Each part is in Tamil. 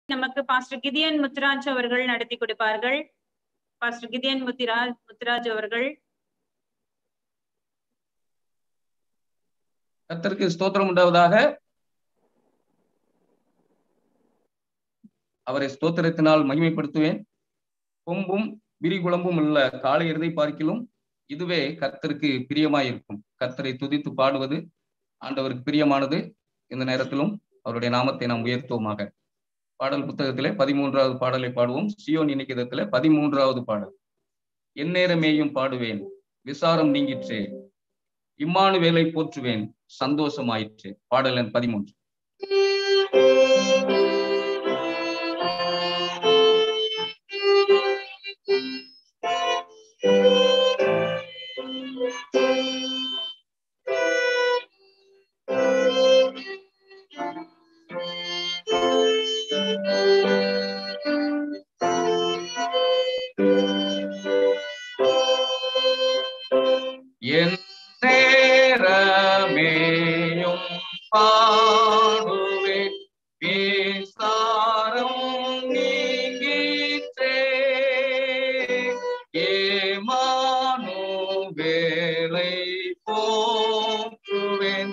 நமக்கு பாஸ்டர் கிதியன் முத்துராஜ் அவர்கள் நடத்தி கொடுப்பார்கள் பாஸ்டர் கிதியன் முத்திராஜ் முத்துராஜ் அவர்கள் கர்த்தருக்கு ஸ்தோத்திரம் உண்டாவதாக அவரை ஸ்தோத்திரத்தினால் மகிமைப்படுத்துவேன் கொம்பும் விரிகுளம்பும் உள்ள காலை எருதை பார்க்கிலும் இதுவே கர்த்தருக்கு பிரியமாயிருக்கும் கர்த்தரை துதித்து பாடுவது ஆண்டவருக்கு பிரியமானது இந்த நேரத்திலும் அவருடைய நாமத்தை நாம் உயர்த்துவோமாக பாடல் புத்தகத்திலே பதிமூன்றாவது பாடலை பாடுவோம் சியோன் இணைக்கிதத்திலே பதிமூன்றாவது பாடல் எந்நேரமேயும் பாடுவேன் விசாரம் நீங்கிற்றே இம்மானுவேலை போற்றுவேன் சந்தோஷமாயிற்று பாடல் எண் பதிமூன்று என் நேரமேயும் பாடுவேன் விசாரம் நீங்கிற்றே ஏமானு வேலை போற்றுவேன்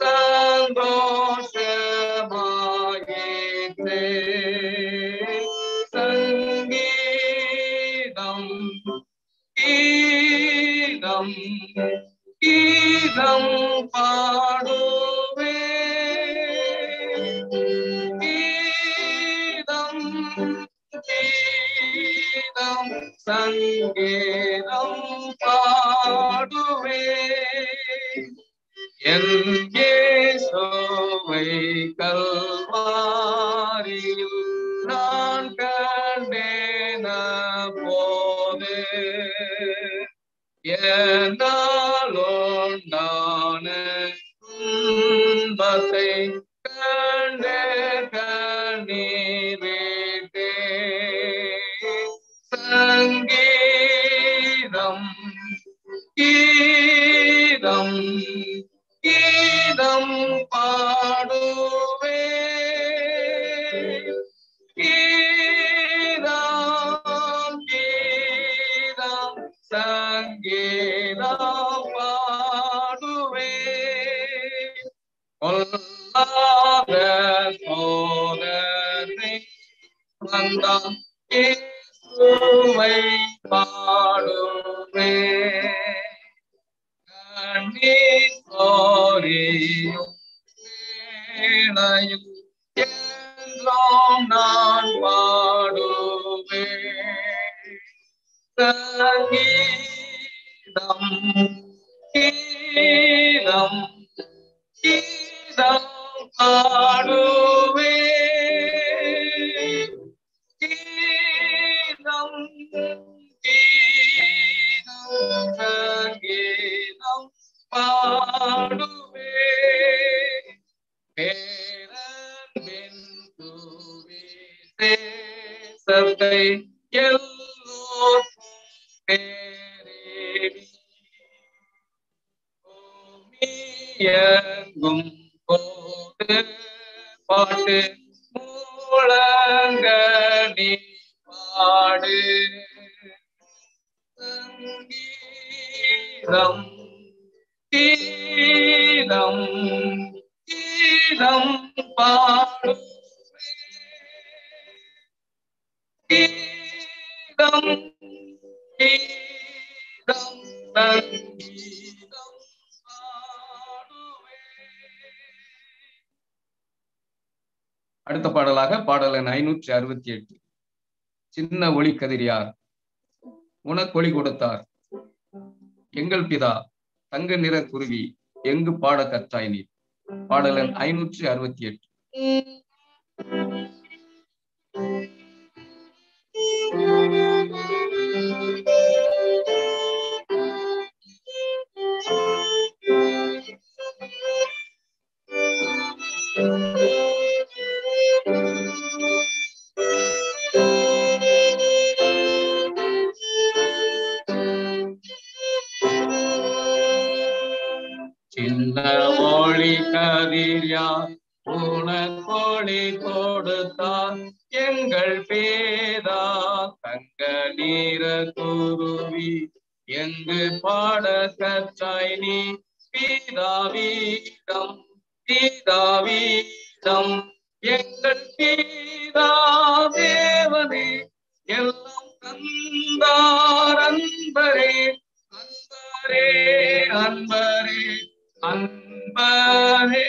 சந்தோஷமாயிற்றே சங்கீதம் கீதம் கீதம் பாடுவே கீதம் கீதம் சங்கீதம் பாடுவே என் இயேசுவை கல்வாரியில் நான் கண்டேன போது என்னாலுண்டான துன்பத்தை கண்ட கண்ணீரிட்டே சங்கீதம் கீதம் கீதம் பாடுவே கீதம் கீதம் சங்கீதம் பாடுவே கொல்லாத சோதனை வந்தான் இயேசுவை பாடுவே கண்ணீர் சோரியும் வேளையும் என்றும் நான் பாடுவேன் சங்கீதம் கீதம் கீதம் பாடுவே கீதம் கீதம் சங்கீதம் பாடுவே பேரன்பின் துவிசே சத்தை எல்லோருக்கும் பேரேவி பூமியெங்கும் போது பாட்டு மூலங்கனி பாடு சங்கீதம் கீதம் கீதம் பாடு கீதம் கீதம் சங்கீதம் பாடுவே அடுத்த பாடலாக பாடல் எண் ஐநூற்றி அறுபத்தி எட்டு சின்ன ஒளி கதிரியார் உனக்கொளி கொடுத்தார் எங்கள் பிதா தங்க நிற குருவி எங்கு பாட கற்றாய் நீர் பாடல் எண் ஐநூற்றி அறுபத்தி எட்டு சின்ன ஒளி கதிரியா உனக்கொளி கொடுத்தான் எங்கள் பேதா தங்க நீர குருவி எங்கு பாட கற்றாய் நீ பீதாவீடம் பீதாவீடம் எங்கள் பீதா தேவனே எல்லாம் தந்தார் அன்பரே அன்பரே அன்பரே அன்பரே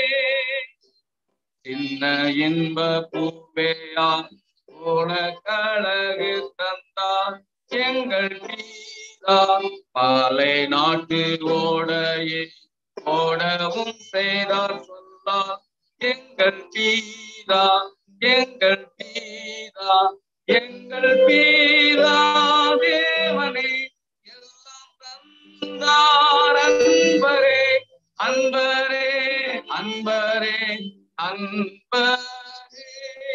சின்ன இன்ப பூவேயா போல கழகு தந்தார் எங்கள் பீதா பாலை நாட்டு ஓடையே ஓடவும் செய்தார் சொல்லார் எங்கள் பீதா எங்கள் பீதா எங்கள் பீதா தேவனே எல்லாம் தந்தார் அன்பரே அன்பரே அன்பரே அன்பரே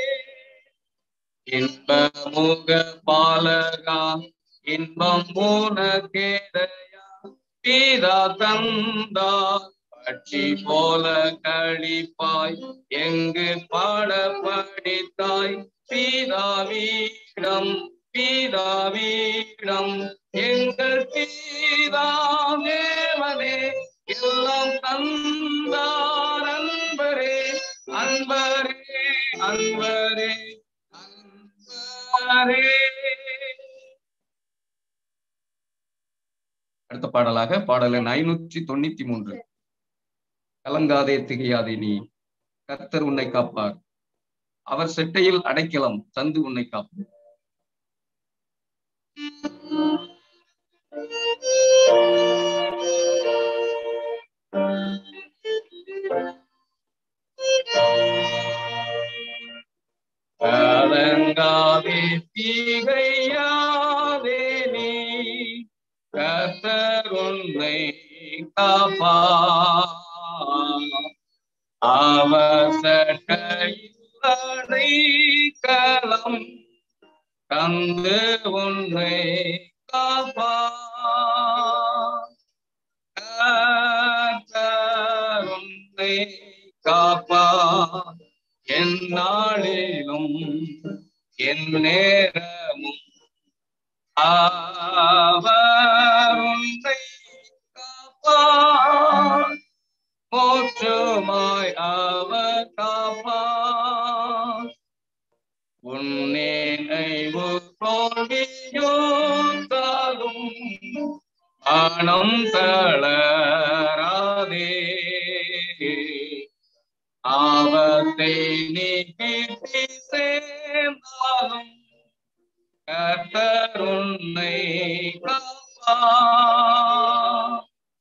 இன்ப முக பாலகா இன்பம் உனக்கேதையா பீதா தந்தா பட்சி போல கழிப்பாய் எங்கு பாட படித்தாய் பீதாவீடம் பீதாவீடம் எங்கள் பீதா தேவனே எல்லாம் தந்தார் அன்பரே அன்பரே அன்பரே அன்பரே அடுத்த பாடலாக பாடல் எண் ஐநூற்றி தொண்ணூத்தி மூன்று கலங்காதே திகையாதே நீ கர்த்தர் உன்னை காப்பார் அவர் செட்டையில் அடைக்கலம் தந்து உன்னை காப்பார் கலங்காதே தீகையாதே நீ கர்த்தர் உன்னை காப்பா அவசட்டை களம் தந்து உன்னை காப்பா கர்த்தர் உன்னை காப்பா என் நாளிலும் என் நேரமும் அவர் உன்னை காப்பார் மோட்சமாய் அவர் காப்பார் உன் நினைவு தோல்வியோத்தாலும் மனம் தளராதே ஆபத்தை நீக்கி சேர்ந்தாலும் கர்த்தர் உன்னை காப்பார்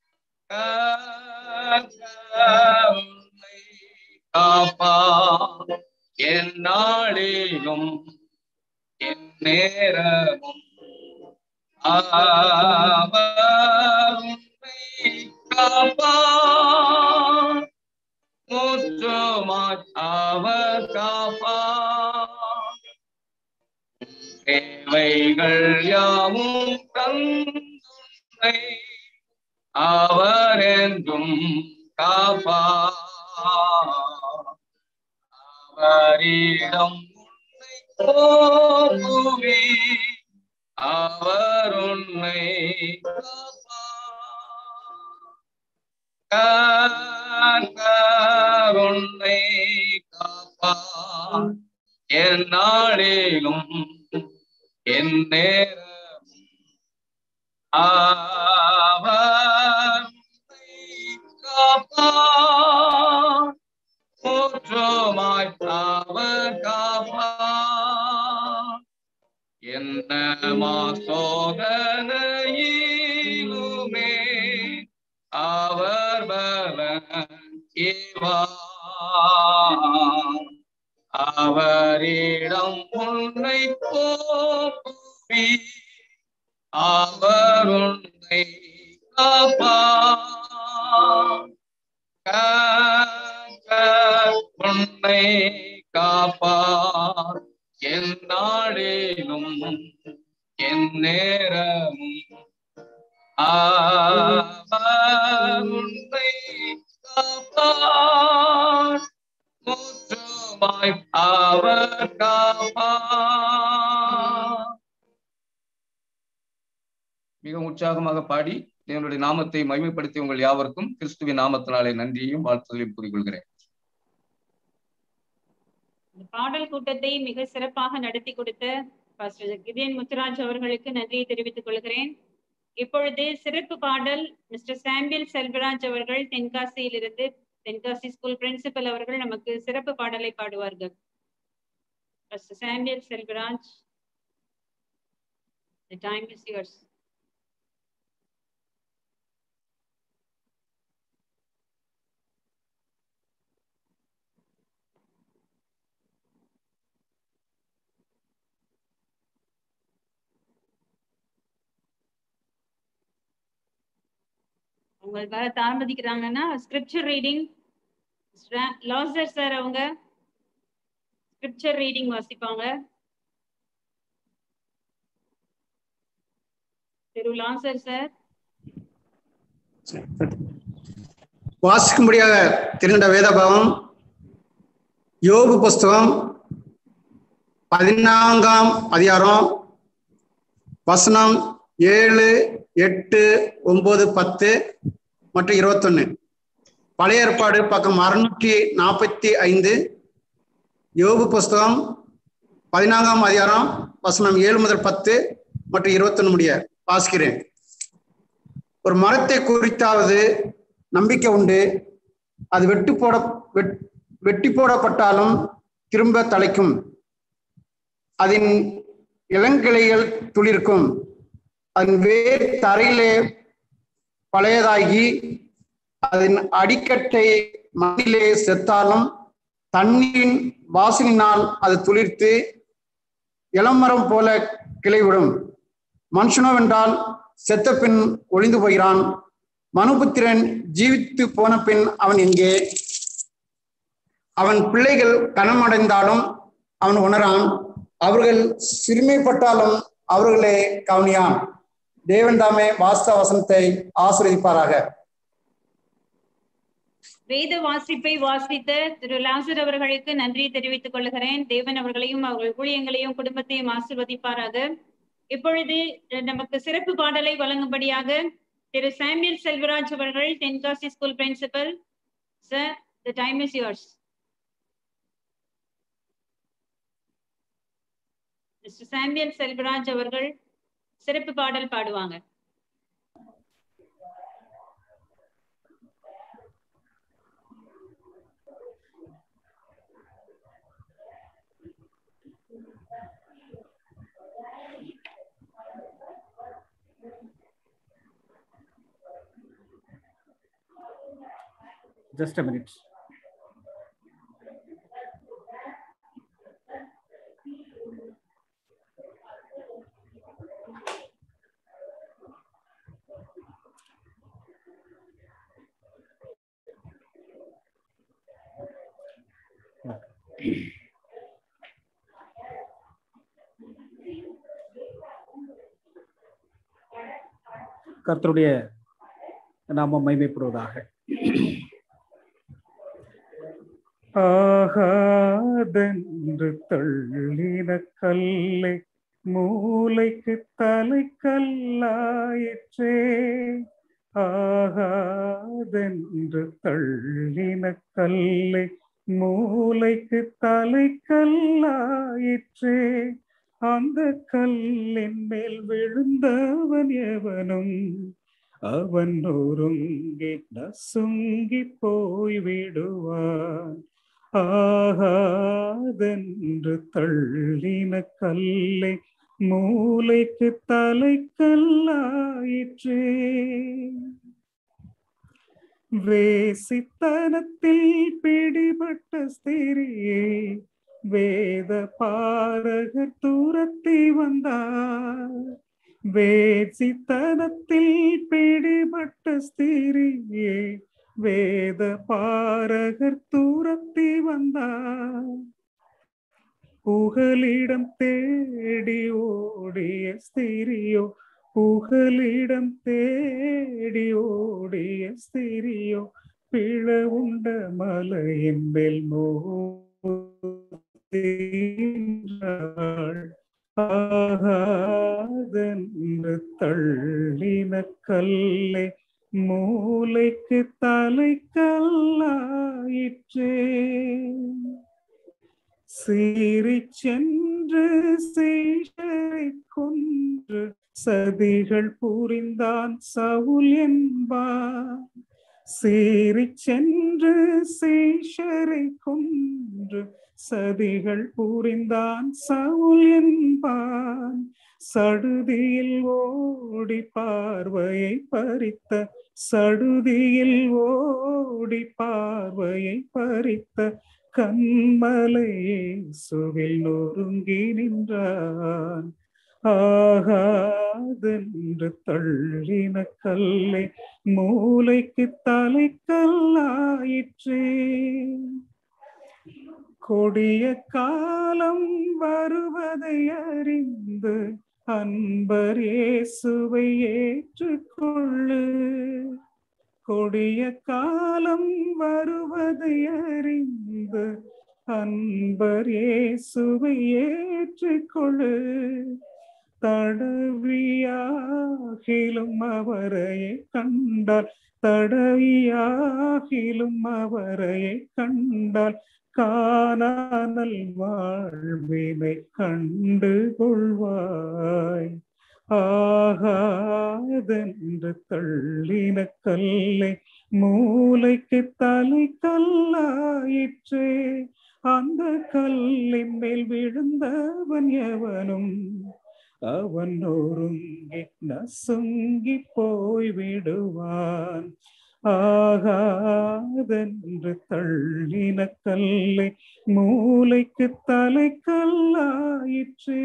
கர்த்தர் உன்னை காப்பார் என் நாளிலும் என் நேரமும் அவர் உன்னை காப்பார் முற்றுமாய் அவர் காப்பார் தேவைகள் யாவும் தந்தை அவர் என்றும் காப்பார் அவரிடம் உன்னை போகுவி அவர் உன்னை காப்பார் உன்னை காப்பார் என் நாளிலும் என் நேரம் அவர் காப்பார் முற்றுமாய் அவர் காப்பார் என்ன சோதனையிலுமே அவர் பலன் அவரிடம் உன்னை போக்குவி அவர் உன்னை காப்பார் கர்த்தர் உன்னை காப்பார் என் நாளிலும் என் நேரமும் அவர் உன்னை காப்பார் முற்றுமாய் காப்பாய் அவர் காப்பாய் மிக உற்சாகமாக பாடி தேவனுடைய நாமத்தை மகிமைப்படுத்தி உங்கள் யாவருக்கும் கிறிஸ்துவின் நாமத்தினாலே நன்றியையும் வாழ்த்துதலையும் கூறிக்கொள்கிறேன் இந்த பாடல் கூட்டத்தை மிக சிறப்பாக நடத்தி கொடுத்த பாஸ்டர் கிதியன் முத்துராஜ் அவர்களுக்கு நன்றியை தெரிவித்துக் கொள்கிறேன் இப்பொழுது சிறப்பு பாடல் மிஸ்டர் சாம்பியல் செல்வராஜ் அவர்கள் தென்காசியிலிருந்து தென்காசி ஸ்கூல் பிரின்சிபல் அவர்கள் நமக்கு சிறப்பு பாடலை பாடுவார்கள் pastor Samuel Selvaraj The time is yours. உங்களுக்கு வர தாமதிக்கிறாங்கன்னா ஸ்கிரிப்சர் ரீடிங் லாசர் சார் அவங்க ஸ்கிரிப்சர் ரீடிங் வாசிப்பாங்க திரு லாசர் சார் வாசிக்கும்படியாக தெரிந்த வேதபாவம் யோபு புஸ்தகம் பதினான்காம் அதிகாரம் வசனம் ஏழு எட்டு ஒன்பது பத்து மற்றும் இருபத்தொன்னு பழைய ஏற்பாடு பக்கம் அறுநூற்றி நாற்பத்தி ஐந்து யோபு புஸ்தகம் பதினான்காம் அதிகாரம் வசனம் ஏழு முதல் பத்து மற்றும் இருபத்தொன்னு முடிய வாசிக்கிறேன் ஒரு மரத்தை குறித்தாவது நம்பிக்கை உண்டு அது வெட்டு போட வெட் வெட்டி போடப்பட்டாலும் திரும்ப தலைக்கும் அதன் இளங்கிளைகள் துளிர்க்கும் அதன் வேர் தரையிலே பழையதாகி அதன் அடிக்கட்டை மண்ணிலே செத்தாலும் தண்ணீரின் வாசலினால் அது துளிர்த்து இளமரம் போல கிளைவிடும் மனுஷனோவென்றால் செத்த பின் ஒளிந்து போகிறான் மனுபுத்திரன் ஜீவித்து போன பின் அவன் எங்கே அவன் பிள்ளைகள் கனமடைந்தாலும் அவன் உணரான் அவர்கள் சிறுமைப்பட்டாலும் அவர்களே கவனியான் தேவன் தாமே வாஸ்தவ வசனத்தை ஆசிரியப்பாராக வேத வாசிப்பை வாசித்த திரு லாசர் அவர்களுக்கு நன்றி தெரிவித்துக் கொள்கிறேன் தேவன் அவர்களையும் அவர்கள் ஊழியங்களையும் குடும்பத்தையும் ஆசிர்வதிப்பாராக இப்பொழுது நமக்கு சிறப்பு பாடலை வழங்கும்படியாக திரு சாம்பியல் செல்வராஜ் அவர்கள் Tenkasi school principal sir the time is yours mister Samuel Selvaraj அவர்கள் சிறப்பு பாடல் பாடுவாங்க Just a minute. கர்த்தருடைய நாமம் மைமைப்படுவதாக ஆகாதென்று தள்ளின கல்லை மூளைக்கு தலை கல்லாயிற்றே ஆகாதென்று தள்ளின கல்லை மூளைக்கு தலை கல்லாயிற்றே அந்த கல்லின் மேல் விழுந்தவன் எவனும் அவன் ஒருங்கி நசுங்கி போய் விடுவான் ஆகாதென்று தள்ளின கல்லை மூளைக்கு தலை கல்லாயிற்றே வேசித்தனத்தில் பிடிபட்ட ஸ்திரியே வேத பாரகர் தூரத்தி வந்தார் வேசித்தனத்தில் பிடிபட்ட ஸ்திரியே வேத பாரகர் தூரத்தி வந்தார் புகலிடம் தேடி ஓடிய ஸ்திரியோ புகலிடம் தேடி ஓடிய ஸ்திரியோ பிழ உண்ட மலையின் மேல் மோ தீண்டாள் ஆகாதென்று தள்ளின கல்லை மூளைக்கு தலை கல்லாயிற்றே சீறி சென்று சீஷரை கொன்று சதிகள் புரிந்தான் சவுல் என்பார் சீறி சென்று சீஷரை கொன்று சதிகள் புரிந்தான் சவுல் என்பான் சடுதியில் ஓடி பார்வையை பறித்த சடுதியில் ஓடி பார்வையை பறித்த கண்மலையே சுவில் நொறுங்கி நின்றான் ஆகாதென்று தள்ளின கல்லை மூளைக்கு தலை கல்லாயிற்றே கொடிய காலம் வருவதை அறிந்து அன்பர் இயேசுவை ஏற்றுக்கொள்ளு கொடிய காலம் வருவதை அறிந்து அன்பர் இயேசுவை ஏற்றுக்கொள்ளு தடவியாகிலும் அவரையே கண்டால் தடவியாகிலும் அவரையே கண்டால் காணானல் வாழ்வினை கண்டு கொள்வாய் ஆகாதென்று தள்ளின கல்லை மூளைக்கு தலை கல்லாயிற்றே அந்த கல்லின் மேல் விழுந்தவன் எவனும் அவன் ஒருங்கி நசுங்கி போய் விடுவான் ஆகாதென்று தள்ளின கல்லை மூளைக்கு தலை கல்லாயிற்றே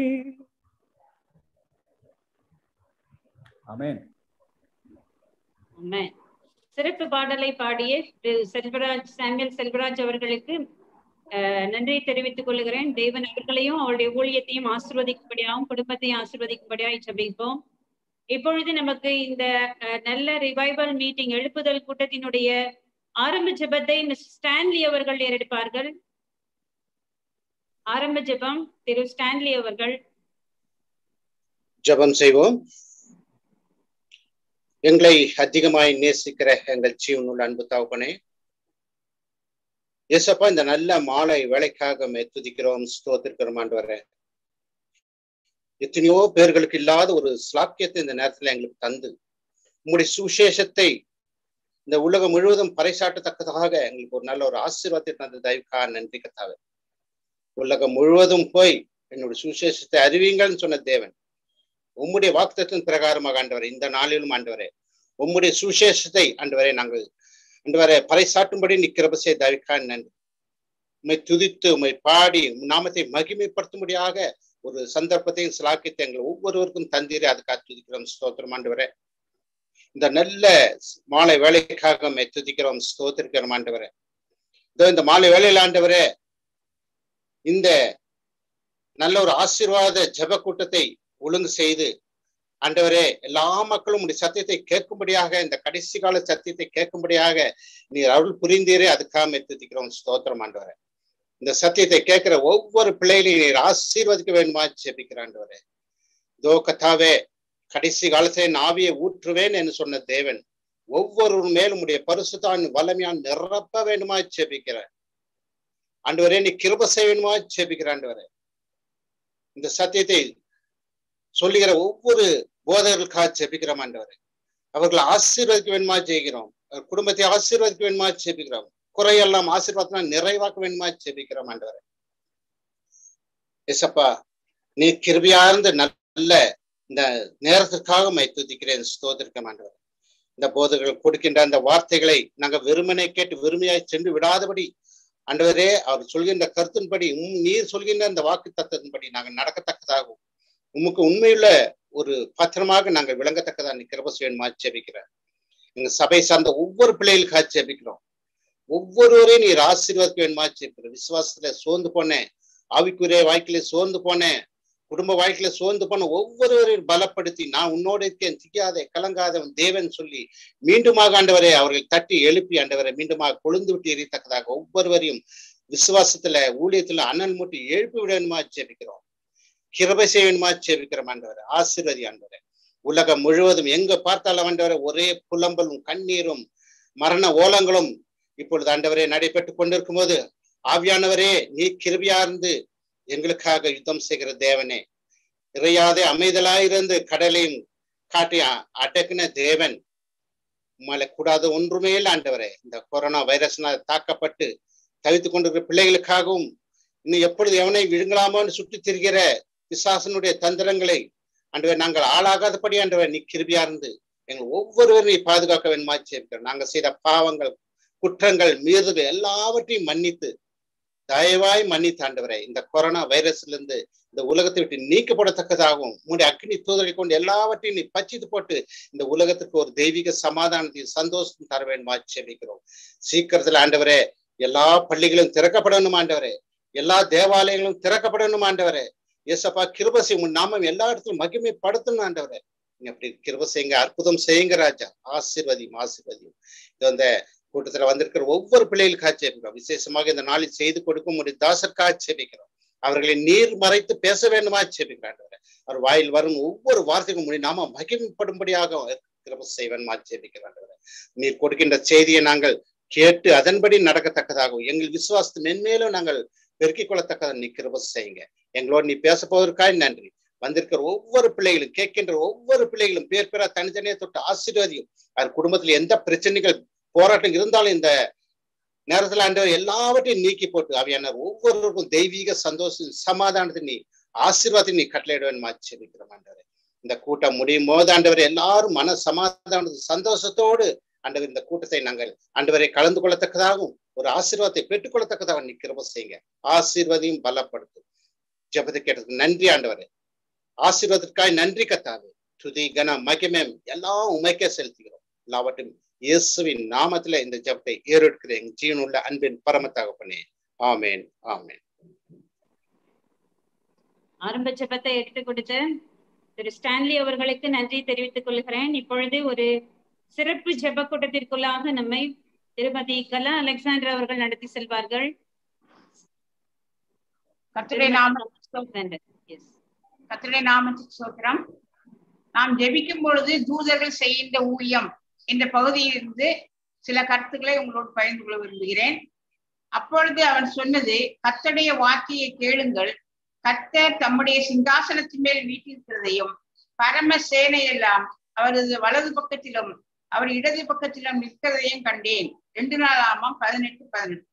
அமேன் ஆமென். சிறப்பு பாடலை பாடிய திரு செல்வராஜ் சாமியல் செல்வராஜ் அவர்களுக்கு அஹ், நன்றி தெரிவித்துக் கொள்கிறேன் தேவன் அவர்களையும் அவருடைய ஊழியத்தையும் ஆசிர்வதிக்கும்படியாகவும் குடும்பத்தையும் ஆசிர்வதிக்கும்படியாக ஜெபிப்போம் இப்பொழுது நமக்கு இந்த அஹ், நல்ல ரிவைவல் மீட்டிங் எழுப்புதல் கூட்டத்தினுடைய ஆரம்ப ஜெபத்தை மிஸ் ஸ்டான்லி அவர்கள் ஏறெடுப்பார்கள் ஆரம்ப ஜெபம் திரு ஸ்டான்லி அவர்கள் ஜெபம் செய்வோம் எங்களை அதிகமாய் நேசிக்கிற எங்கள் ஜீவனுள்ள அன்பு தகப்பனே ஏசப்பா இந்த நல்ல மாலை வேலைக்காக மே துதிக்கிறோம் ஸ்தோத்திருக்கிறோம் ஆண்டவரே எத்தனையோ பேர்களுக்கு இல்லாத ஒரு ஸ்லாக்கியத்தை இந்த நேரத்துல எங்களுக்கு தந்து உங்களுடைய சுவிசேஷத்தை இந்த உலகம் முழுவதும் பறைசாட்டத்தக்கதாக எங்களுக்கு ஒரு நல்ல ஒரு ஆசீர்வாதத்தை தந்த தயவுக்காக நன்றி கத்தாவே உலகம் முழுவதும் போய் என்னுடைய சுவிசேஷத்தை அறிவீங்கள்னு சொன்ன தேவன் உம்முடைய வாக்குத்தத்தின் பிரகாரமாக ஆண்டவரே இந்த நாளிலும் ஆண்டவரே உம்முடைய சுவிசேஷத்தை ஆண்டவரே நாங்கள் ஆண்டவரே பறைசாட்டும்படி நிக்கிறபசே தவிக்கா நன்றி உம்மை துதித்து உம்மை பாடி உம் நாமத்தை மகிமைப்படுத்தும்படியாக ஒரு சந்தர்ப்பத்தையும் சிலாக்கியத்தை எங்கள் ஒவ்வொருவருக்கும் தந்தீரே அதுக்காக துதிக்கிறோம் ஸ்தோத்திரம் ஆண்டவரே இந்த நல்ல மாலை வேலைக்காக உம்மை துதிக்கிறோம் ஸ்தோத்திரிக்கிறோம் ஆண்டவரே இதோ இந்த மாலை வேலையில் ஆண்டவரே இந்த நல்ல ஒரு ஆசீர்வாத ஜெப கூட்டத்தை ஒழுங்கு செய்து ஆண்டவரே எல்லா மக்களும் உடைய சத்தியத்தை கேட்கும்படியாக இந்த கடைசி கால சத்தியத்தை கேட்கும்படியாக நீர் அருள் புரிந்தீரே அதுக்காக துதிக்கிறோம் ஸ்தோத்திரம் ஆண்டவரே இந்த சத்தியத்தை கேட்கிற ஒவ்வொரு பிள்ளைகளையும் நீர் ஆசீர்வதிக்க வேண்டுமா ஜெபிக்கிற ஆண்டவரே தோ கத்தாவே கடைசி காலத்திலே நாவியை ஊற்றுவேன் என்று சொன்ன தேவன் ஒவ்வொரு மேலும் உடைய பரிசுத்தான் வல்லமையான் நிரப்ப வேண்டுமா ஜெபிக்கிற ஆண்டவரே நீ கிருப செய்ய வேண்டுமா ஜெபிக்கிற ஆண்டவரே இந்த சத்தியத்தை சொல்லுகிற ஒவ்வொரு போதகர்களுக்காக ஜெபிக்கிறோம் ஆண்டவரே அவர்களை ஆசீர்வதிக்க வேண்டுமா ஜெயிக்கிறோம் அவர் குடும்பத்தை ஆசீர்வதிக்க வேண்டுமா ஜெபிக்கிறோம் குறையெல்லாம் ஆசீர்வாதம் நிறைவாக்க வேண்டுமா ஜெபிக்கிறோம் ஆண்டவரே எசப்பா நீ கிருபியார்ந்த நல்ல இந்த நேரத்திற்காக மை துதிக்கிறேன் ஸ்தோத்திருக்க ஆண்டவரே இந்த போதர்கள் கொடுக்கின்ற அந்த வார்த்தைகளை நாங்க வெறுமனை கேட்டு வெறுமையாய் சென்று விடாதபடி ஆண்டவரே அவர் சொல்கின்ற கருத்தின்படி உம் நீர் சொல்கின்ற அந்த வாக்கு தத்துவத்தின்படி நாங்கள் நடக்கத்தக்கதாகவும் உமக்கு உண்மையுள்ள ஒரு பத்திரமாக நாங்கள் விளங்கத்தக்கதா நீ கிருப வேணுமா ஜெபிக்கிறேன் எங்க சபை சார்ந்த ஒவ்வொரு பிள்ளைகளுக்காக ஜெபிக்கிறோம் ஒவ்வொருவரையும் நீர் ஆசீர்வாதம் வேணுமா ஜெபிக்கிற விசுவாசத்துல சோர்ந்து போனேன் ஆவிக்குரிய வாழ்க்கையில சோர்ந்து போனேன் குடும்ப வாழ்க்கையில சோர்ந்து போன ஒவ்வொருவரையும் பலப்படுத்தி நான் உன்னோட இருக்கேன் திக்காதே கலங்காதவன் தேவன் சொல்லி மீண்டுமாக ஆண்டவரை அவர்கள் தட்டி எழுப்பி ஆண்டவரை மீண்டுமாக கொழுந்து விட்டு எரியத்தக்கதாக ஒவ்வொருவரையும் விசுவாசத்துல ஊழியத்துல அண்ணன் மூட்டி எழுப்பி விடணுமா ஜெபிக்கிறோம் கிருபை செய்யணுமா ஜெபிக்கிறோம் ஆண்டவரே ஆசீர்வதி ஆண்டவரே உலகம் முழுவதும் எங்க பார்த்தாலும் ஆண்டவரே ஒரே புலம்பலும் கண்ணீரும் மரண ஓலங்களும் இப்பொழுது ஆண்டவரே நடைபெற்று கொண்டிருக்கும் போது ஆவியானவரே நீ கிருபியா இருந்து எங்களுக்காக யுத்தம் செய்கிற தேவனே இறையாதே அமைதலாயிருந்து கடலையும் காட்டி அடக்கின தேவன் உம்மால கூடாத ஒன்றுமே இல்லை ஆண்டவரே இந்த கொரோனா வைரஸ்னால் தாக்கப்பட்டு தவித்துக் கொண்டிருக்கிற பிள்ளைகளுக்காகவும் இன்னும் எப்பொழுது எவனை விழுங்கலாமோன்னு சுற்றி திரிகிற பிசாசனுடைய தந்திரங்களை ஆண்டவர் நாங்கள் ஆளாகாதபடி ஆண்டவர் நீ கிருபியா இருந்து எங்கள் ஒவ்வொருவரும் நீ பாதுகாக்க வேணுமா சேர்க்கிறோம் நாங்கள் செய்த பாவங்கள் குற்றங்கள் மீறுதல் எல்லாவற்றையும் மன்னித்து தயவாய் மன்னித்து ஆண்டவரே இந்த கொரோனா வைரஸ்ல இருந்து இந்த உலகத்தை விட்டு நீக்கப்படத்தக்கதாகவும் உங்களுடைய அக்னி தூதரை கொண்டு எல்லாவற்றையும் நீ பச்சித்து போட்டு இந்த உலகத்துக்கு ஒரு தெய்வீக சமாதானத்தையும் சந்தோஷம் தர வேண்டுமா ஜெபிக்கிறோம் சீக்கிரத்துல ஆண்டவரே எல்லா பள்ளிகளும் திறக்கப்படணும் ஆண்டவரே எல்லா தேவாலயங்களும் திறக்கப்படணும் ஆண்டவரே ஏசப்பா கிருபசை உன் நாமம் எல்லா இடத்திலும் மகிமைப்படுத்தணும் ஆண்டவரே நீங்க அப்படி கிருப செய்யுங்க அற்புதம் செய்யுங்க ராஜா ஆசீர்வதியும் ஆசீர்வதியும் இது அந்த கூட்டத்துல வந்திருக்கிற ஒவ்வொரு பிள்ளைகளுக்காக ஜெபிக்கிறோம் விசேஷமாக இந்த நாளில் செய்து கொடுக்கும் ஒரு தாசர்க்காக ஜெபிக்கிறோம் அவர்களை நீர் மறைத்து பேச வேண்டுமா ஜெபிக்கிறார் அவர் வாயில் வரும் ஒவ்வொரு வார்த்தைக்கும் முடி நாம மகிமைப்படும்படியாக கிருப செய்வன்மா ஜெபிக்கிறார் நீர் கொடுக்கின்ற செய்தியை நாங்கள் கேட்டு அதன்படி நடக்கத்தக்கதாகவும் எங்கள் விசுவாசத்தை மென்மேலும் நாங்கள் பெருக்கிக் கொள்ளத்தக்கதை நீ கிருப செய்யுங்க எங்களோடு நீ பேச போவதற்காக நன்றி வந்திருக்கிற ஒவ்வொரு பிள்ளைகளும் கேட்கின்ற ஒவ்வொரு பிள்ளைகளும் பேர் பேரா தனித்தனியே தொட்டு ஆசீர்வாதியும் அவர் குடும்பத்துல எந்த பிரச்சனைகள் போராட்டம் இருந்தாலும் இந்த நேரத்துல ஆண்டவர் எல்லாவற்றையும் நீக்கி போட்டு அவையான ஒவ்வொருவருக்கும் தெய்வீக சந்தோஷம் சமாதானத்தை நீ ஆசீர்வாதத்தை நீ கட்டளையிடுவேன் ஆச்சரிக்கிறோம் ஆண்டவர் இந்த கூட்டம் முடியும் போது ஆண்டவர் எல்லாரும் மன சமாதான சந்தோஷத்தோடு ஆண்டவர் இந்த கூட்டத்தை நாங்கள் ஆண்டவரை கலந்து கொள்ளத்தக்கதாகவும் ஒரு ஆசீர்வாதத்தை பெற்றுக்கொள்ளத்தக்கதாக நீ கிருப செய்யுங்க ஆசீர்வாதையும் பலப்படுத்தும் ஜபத்தை கேட்டதுக்கு நன்றி ஆண்டவரே ஆசீர்வாதத்திற்காக நன்றி கத்தாவே துதி கன மகிமம் எல்லாம் உமைக்கே செலுத்துகிறோம் எல்லாவற்றையும் இயேசுவின் நாமத்துல இந்த ஜபத்தை ஏறெடுக்கிற எங்க ஜீவனுள்ள அன்பின் பரம தகப்பனே ஆமேன் ஆமேன் ஆரம்ப ஜெபத்தை எடுத்து கொடுத்த திரு ஸ்டான்லி அவர்களுக்கு நன்றி தெரிவித்துக் கொள்கிறேன் இப்பொழுது ஒரு சிறப்பு ஜெப கூட்டத்திற்குள்ளாக நம்மை திருமதி கலா அலெக்சாண்டர் அவர்கள் நடத்தி செல்வார்கள் கர்த்தருடைய நாம எஸ் கர்த்தருடைய நாமத்துக்கு சோத்திரம் நாம் ஜெபிக்கும் பொழுது தூதர்கள் செய்கின்ற ஊழியம் என்ற பகுதியிலிருந்து சில கருத்துக்களை உங்களோடு பகிர்ந்து கொள்ள விரும்புகிறேன் அப்பொழுது அவன் சொன்னது கர்த்தருடைய வார்த்தையை கேளுங்கள் கர்த்தர் தம்முடைய சிங்காசனத்தின் மேல் வீட்டிருக்கிறதையும் பரம சேனையெல்லாம் அவரது வலது பக்கத்திலும் அவர் இடது பக்கத்திலும் நிற்கிறதையும் கண்டேன் ரெண்டு நாளாமாம் பதினெட்டு பதினெட்டு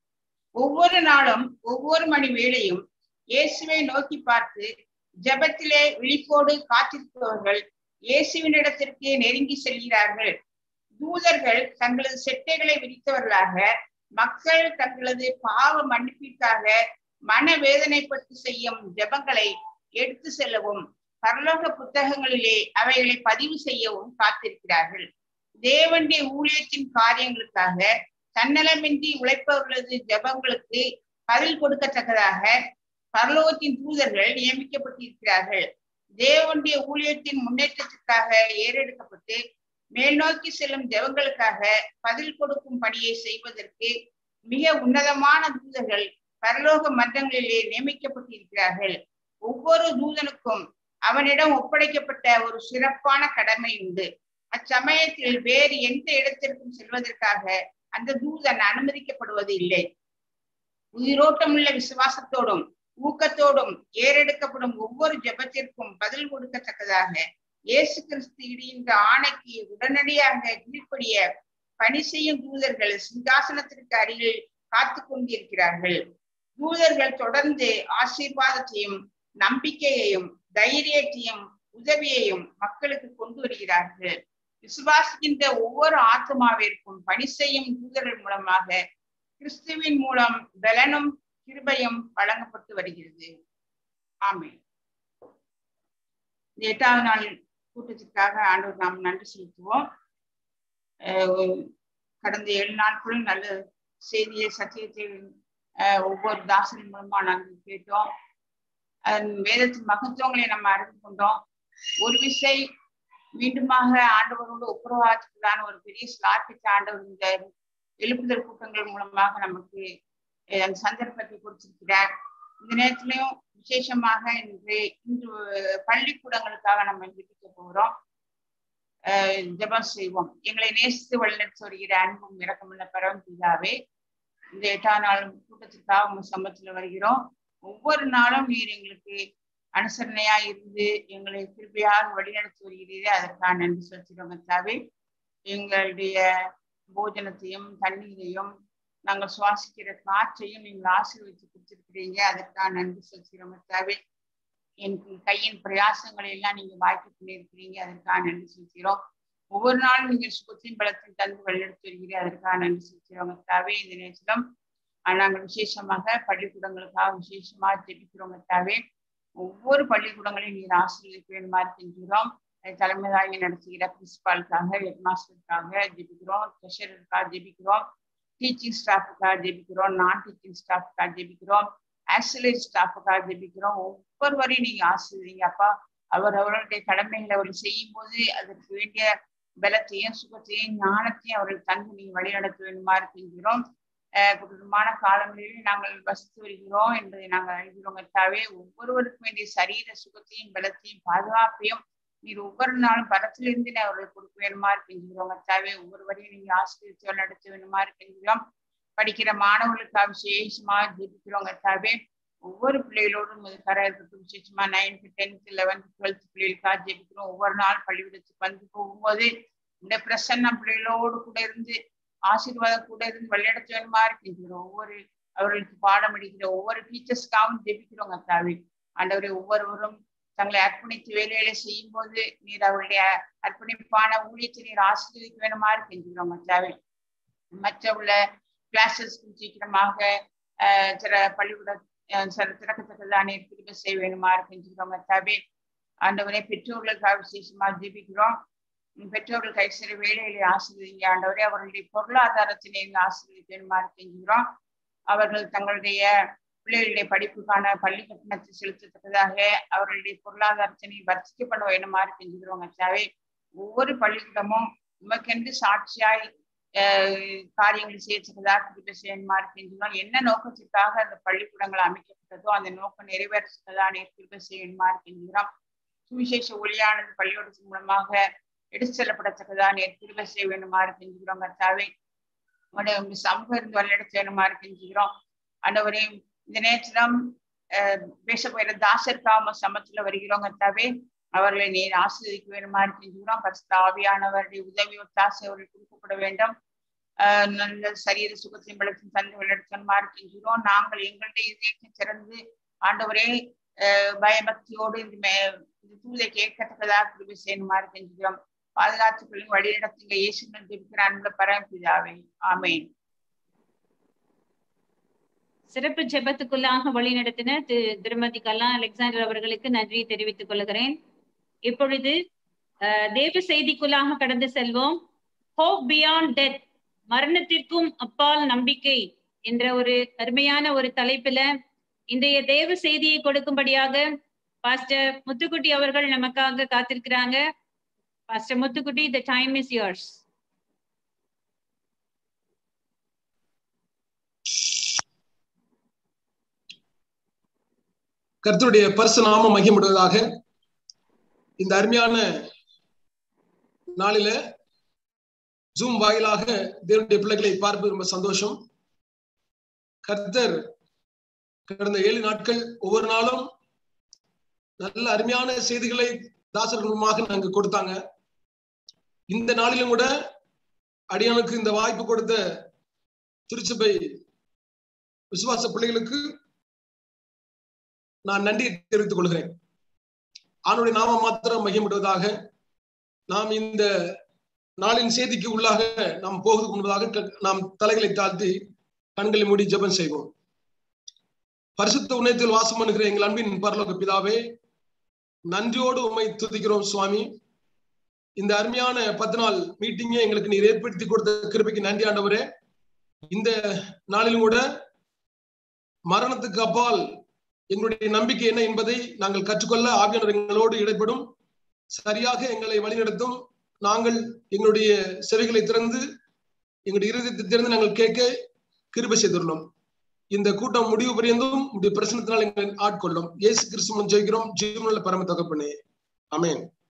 ஒவ்வொரு நாளும் ஒவ்வொரு மணி வேளையும் இயேசுவை நோக்கி பார்த்து ஜெபத்திலே விழிப்போடு காத்திருப்பவர்கள் இயேசுவினிடத்திற்கு நெருங்கி செல்கிறார்கள் தூதர்கள் தங்களது செட்டைகளை விரித்தவர்களாக மக்கள் தங்களது பாவ மன்னிப்பிற்காக மன வேதனைப்பட்டு செய்யும் ஜெபங்களை எடுத்து செல்லவும் பரலோக புத்தகங்களிலே அவைகளை பதிவு செய்யவும் காத்திருக்கிறார்கள் தேவனுடைய ஊழியத்தின் காரியங்களுக்காக தன்னலமின்றி உழைப்பவர்களது ஜெபங்களுக்கு பதில் கொடுக்கத்தக்கதாக பரலோகத்தின் தூதர்கள் நியமிக்கப்பட்டிருக்கிறார்கள் தேவனுடைய ஊழியத்தின் முன்னேற்றத்திற்காக ஏறெடுக்கப்பட்டு மேல் நோக்கி செல்லும் ஜெபங்களுக்காக பதில் கொடுக்கும் பணியை செய்வதற்கு மிக உன்னதமான தூதர்கள் பரலோக மன்றங்களிலே நியமிக்கப்பட்டிருக்கிறார்கள் ஒவ்வொரு தூதனுக்கும் அவனிடம் ஒப்படைக்கப்பட்ட ஒரு சிறப்பான கடமை உண்டு அச்சமயத்தில் வேறு எந்த இடத்திற்கும் செல்வதற்காக அந்த தூதன் அனுமதிக்கப்படுவது இல்லை உயிரோட்டமுள்ள விசுவாசத்தோடும் ஊக்கத்தோடும் ஏறெடுக்கப்படும் ஒவ்வொரு ஜெபத்திற்கும் பதில் கொடுக்கத்தக்கதாக இயேசு கிறிஸ்து இடுகின்ற ஆணைக்கு உடனடியாக கீழ்ப்படிய பணி செய்யும் தூதர்கள் சிங்காசனத்திற்கு அருகில் காத்து கொண்டிருக்கிறார்கள் தூதர்கள் தொடர்ந்து ஆசீர்வாதத்தையும் நம்பிக்கையையும் தைரியத்தையும் உதவியையும் மக்களுக்கு கொண்டு வருகிறார்கள் விசுவாசிக்கின்ற ஒவ்வொரு ஆத்மாவிற்கும் பணி செய்யும் தூதர்கள் மூலமாக கிறிஸ்துவின் மூலம் பலனும் கிருபையும் வழங்கப்பட்டு வருகிறது ஆமே இந்த எட்டாவது நாள் கூட்டத்திற்காக ஆண்டவர் நாம் நன்றி செலுத்துவோம் கடந்த ஏழு நாட்களும் நல்ல செய்தியை சத்தியத்தை ஒவ்வொரு தாசனின் மூலமா நாங்கள் கேட்டோம் அதன் வேதத்தின் மகத்துவங்களை நம்ம அறிந்து கொண்டோம் ஒரு விசை மீண்டுமாக ஆண்டவரோடு ஒப்புரவாதத்துக்குள்ளான ஒரு பெரிய ஸ்லாக்கிட்ட ஆண்டவர் இந்த எழுப்புதல் கூட்டங்கள் மூலமாக நமக்கு அஹ் அந்த சந்தர்ப்பத்தை கொடுத்திருக்கிறார் இந்த நேரத்திலையும் விசேஷமாக இன்று இன்று பள்ளிக்கூடங்களுக்காக நம்ம ஜெபிக்க போகிறோம் அஹ் ஜெபம் செய்வோம் எங்களை நேசித்து வழிநடத்தி வருகிற அன்பும் இறக்கமுள்ள பரவம் பிதாவே இந்த எட்டாம் நாள் கூட்டத்திற்காக உங்க சம்பத்துல வருகிறோம் ஒவ்வொரு நாளும் நீர் எங்களுக்கு அனுசரணையா இருந்து எங்களை கிருபையாக வழிநடத்தி வருகிறீரே அதற்காக நன்றி சொல்கிறோம் கர்த்தாவே எங்களுடைய போஜனத்தையும் தண்ணீரையும் நாங்கள் சுவாசிக்கிற காற்றையும் நீங்கள் ஆசீர்வதித்து கொடுத்திருக்கிறீங்க அதற்காக நன்றி சொல்கிறோம் கர்த்தாவே என் கையின் பிரயாசங்களை எல்லாம் நீங்க வாய்ப்பு பண்ணியிருக்கிறீங்க அதற்காக நன்றி சொல்கிறோம் ஒவ்வொரு நாளும் நீங்கள் சுகத்தின் பலத்தில் தந்து வழிநடத்தி வருகிறீர்கள் அதற்காக நன்றி சொல்கிறோம் கர்த்தாவே இந்த நேரத்திலும் ஆஹ் நாங்கள் விசேஷமாக பள்ளிக்கூடங்களுக்காக விசேஷமாக ஜெபிக்கிறோம் கர்த்தாவே ஒவ்வொரு பள்ளிக்கூடங்களையும் நீர் ஆசிரியருக்கு வேணுமா இருக்கின்றோம் தலைமை தாங்கி நடத்துகிற பிரின்சிபாலுக்காக ஹெட் மாஸ்டருக்காக ஜெபிக்கிறோம் ட்ரெஷரருக்காக ஜெபிக்கிறோம் டீச்சிங் ஸ்டாஃபுக்காக ஜெபிக்கிறோம் நான் டீச்சிங் ஸ்டாஃபுக்காக ஜெபிக்கிறோம் ஆக்சிலரி ஸ்டாஃபுக்காக ஜெபிக்கிறோம் ஒவ்வொருவரையும் நீங்க ஆசிரியங்க அப்பா அவர் அவர்களுடைய கடமைகளை அவர் செய்யும் போது அதற்கு வேண்டிய பலத்தையும் சுகத்தையும் ஞானத்தையும் அவர்கள் தந்து நீங்க வழிநடத்த வேண்டுமா இருக்கின்றோம் குடும்பமான காலங்களில் நாங்கள் வசித்து வருகிறோம் என்பதை நாங்கள் அறிகிறோம் கர்த்தாவே ஒவ்வொருவருக்கும் வேண்டிய சரீர சுகத்தையும் பலத்தையும் பாதுகாப்பையும் நீர் ஒவ்வொரு நாளும் பலத்திலிருந்து அவர்களுக்கு கொடுக்க வேணுமா இருக்கின்றோம் கர்த்தாவே ஒவ்வொருவரையும் நீங்க ஆசிரியர் நடத்த வேணுமா இருக்கின்றோம் படிக்கிற மாணவர்களுக்காக விசேஷமாக ஜெபிக்கிறோம் கர்த்தாவே ஒவ்வொரு பிள்ளைகளோடும் கரை இருக்கட்டும் விசேஷமா நைன்த்து டென்த்து லெவன்த்து டுவெல்த் பிள்ளைகளுக்காக ஜெபிக்கிறோம் ஒவ்வொரு நாள் பள்ளிக்கூடத்துக்கு வந்து போகும்போது இந்த பிரசன்னம் பிள்ளைகளோடு கூட இருந்து ஆசீர்வாதம் கூட இருந்து வழிநடத்த வேணுமா இருக்கின்றோம் ஒவ்வொரு அவர்களுக்கு பாடம் அடிக்கிற ஒவ்வொரு டீச்சர்ஸ்க்காகவும் ஜெபிக்கிறோம் கர்த்தாவே ஆண்டவரை ஒவ்வொருவரும் தங்களை அர்ப்பணித்து வேலைகளை செய்யும் போது நீர் அவருடைய அர்ப்பணிப்பான ஊழியத்தை நீர் ஆசீர்வதிக்க வேணுமா இருக்கின்றோம் கர்த்தாவே மற்ற உள்ள கிளாஸஸ் சீக்கிரமாக சில பள்ளிக்கூட சில திறக்கத்தக்கதான் நீர் திரும்ப செய்ய வேணுமா இருக்கின்றோம் கர்த்தாவே ஆண்டவரை பெற்றோர்களுக்காக விசேஷமா ஜெபிக்கிறோம் பெற்றோர்கள் கை சிறு வேலைகளை ஆசிரியங்க ஆண்டவரே அவர்களுடைய பொருளாதாரத்தை நீங்க ஆசிரியர் வேணுமா இருக்கின்றோம் அவர்கள் தங்களுடைய பிள்ளைகளுடைய படிப்புக்கான பள்ளி கட்டணத்தை செலுத்தத்தக்கதாக அவர்களுடைய பொருளாதாரத்தை நீ வர்த்திக்க பண்ண வேணுமா இருக்கின்றோம் கர்த்தாவே ஒவ்வொரு பள்ளிக்கூடமும் உமக்கென்று சாட்சியாய் காரியங்களை செய்யத்தக்கதாக கிருபை செய்யணுமா இருக்கின்றோம் என்ன நோக்கத்திற்காக அந்த பள்ளிக்கூடங்கள் அமைக்கப்பட்டதோ அந்த நோக்கம் நிறைவேற்றத்தக்கதாக நீர் கிருபை செய்யணுமா இருக்கின்றோம் சுவிசேஷ ஒளியானது பள்ளிக்கூடத்தின் மூலமாக எடுத்து செல்லப்படத்தக்கதா நீர் கிருபை செய்ய வேண்டுமா இருக்கின்றோம் கர்த்தாவே உடைய சமூகம் இருந்து வழிநடத்த வேணுமா இருக்கின்றோம் ஆண்டவரே இந்த நேரத்திலும் பேச போயிற தாசர்காம சமத்துல வருகிறோம் கர்த்தாவே அவர்களை நீர் ஆசிரியக்க வேணுமா இருக்கின்றோம் பரிசுத்த ஆவியானவருடைய உதவி ஒத்தாசை அவர்கள் கொடுக்கப்பட வேண்டும் ஆஹ் நல்ல சரீர சுகத்தின் பலத்தின் தந்து வழிநடத்தணுமா இருக்கின்றோம் நாங்கள் எங்களுடைய இதயத்தை திறந்து ஆண்டவரே பயபக்தியோடு இந்த இந்த தூதை கேட்கத்தக்கதாக கிருபி செய்யணுமா இருக்கின்றோம் பாதுகாத்துக்களின் வழிநடத்துங்க இயேசுடன் ஜெபிக்கிற அன்புல பரம்பிதாவே ஆமேன் சிறப்பு ஜெபத்துக்குள்ளாக வழிநடத்தின திருமதி கலா அலெக்சாண்டர் அவர்களுக்கு நன்றி தெரிவித்துக் கொள்கிறேன் இப்பொழுது தேவ செய்திக்குள்ளாக கடந்து செல்வோம் ஹோப் பியாண்ட் டெத் மரணத்திற்கும் அப்பால் நம்பிக்கை என்ற ஒரு அருமையான ஒரு தலைப்புல இன்றைய தேவ செய்தியை கொடுக்கும்படியாக பாஸ்டர் முத்துக்குட்டி அவர்கள் நமக்காக காத்திருக்கிறாங்க pastor Muthukutti the time is yours கர்த்தருடைய பரிசு நாம மகிமுடுவதாக இந்த அருமையான நாளில ஜூம் வாயிலாக தேவனுடைய பிள்ளைகளை பார்ப்பது ரொம்ப சந்தோஷம் கர்த்தர் கடந்த ஏழு நாட்கள் ஒவ்வொரு நாளும் நல்ல அருமையான செய்திகளை தாசர்களுமாக நாங்க கொடுத்தாங்க இந்த நாளிலும் கூட அடியானுக்கு இந்த வாய்ப்பு கொடுத்த திருச்சபை விசுவாச பிள்ளைகளுக்கு நான் நன்றி தெரிவித்துக் கொள்கிறேன் ஆணுடைய நாம மாத்திரம் மகிமிடுவதாக நாம் இந்த நாளின் செய்திக்கு உள்ளாக நாம் போவதற்கு முன்பதாக நாம் தலைகளை தாழ்த்தி கண்களை மூடி ஜெபம் செய்வோம் பரிசுத்த உன்னயத்தில் வாசம் பண்ணுகிற எங்கள் அன்பின் பரலோக பிதாவே நன்றியோடு உண்மை துதிக்கிறோம் சுவாமி இந்த அருமையான பத்து நாள் மீட்டிங்கை எங்களுக்கு நீர் ஏற்படுத்தி கொடுத்த கிருபைக்கு நன்றி ஆண்டவரே இந்த நாளிலும் கூட மரணத்துக்கு அப்பால் எங்களுடைய நம்பிக்கை என்ன என்பதை நாங்கள் கற்றுக்கொள்ள ஆவியானவர் எங்களோடு இடைப்படும் சரியாக எங்களை வழிநடத்தும் நாங்கள் எங்களுடைய செவிகளை திறந்து எங்களுடைய இருதயத்தை திறந்து நாங்கள் கேட்க கிருபை செய்துள்ளோம் இந்த கூட்டம் முடிவு பரியந்தும் உடைய பிரசனத்தினால் எங்களை ஆட்கொள்ளும் இயேசு கிறிஸ்துவன் ஜெயிக்கிறோம் ஜீவனுள்ள பரம தகப்பனே அமேன்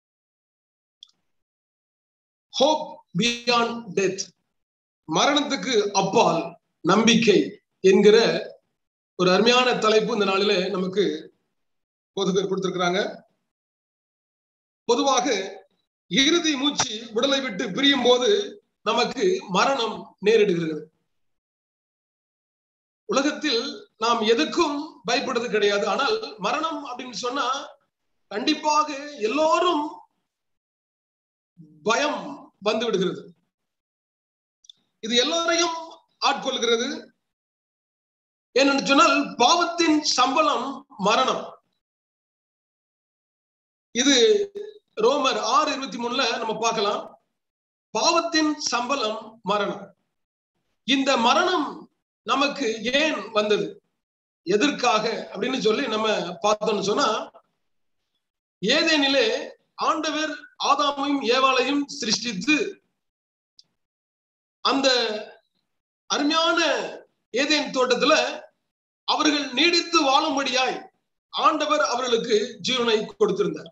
ஹோப் பியாண்ட் டெத் மரணத்துக்கு அப்பால் நம்பிக்கை என்கிற ஒரு அருமையான தலைப்பு இந்த நாளில நமக்கு போதகர் கொடுத்திருக்கிறாங்க பொதுவாக இறுதி மூச்சு உடலை விட்டு பிரியும் போது நமக்கு மரணம் நேரிடுகிறது உலகத்தில் நாம் எதுக்கும் பயப்படுறது கிடையாது ஆனால் மரணம் அப்படின்னு சொன்னா கண்டிப்பாக எல்லோரும் பயம் வந்து விடுகிறது இது எல்லாரையும் ஆட்கொள்கிறது ஏனென்று சொன்னால் பாவத்தின் சம்பளம் மரணம் இது ரோமர் ஆறு இருபத்தி மூணுல நம்ம பார்க்கலாம் பாவத்தின் சம்பளம் மரணம் இந்த மரணம் நமக்கு ஏன் வந்தது எதற்காக அப்படின்னு சொல்லி நம்ம பார்த்தோம்னு சொன்னா ஏதேனிலே ஆண்டவர் ஆதாமையும் ஏவாளையும் சிருஷ்டித்து அந்த அருமையான ஏதேன் தோட்டத்துல அவர்கள் நீடித்து வாழும்படியாய் ஆண்டவர் அவர்களுக்கு ஜீவனை கொடுத்திருந்தார்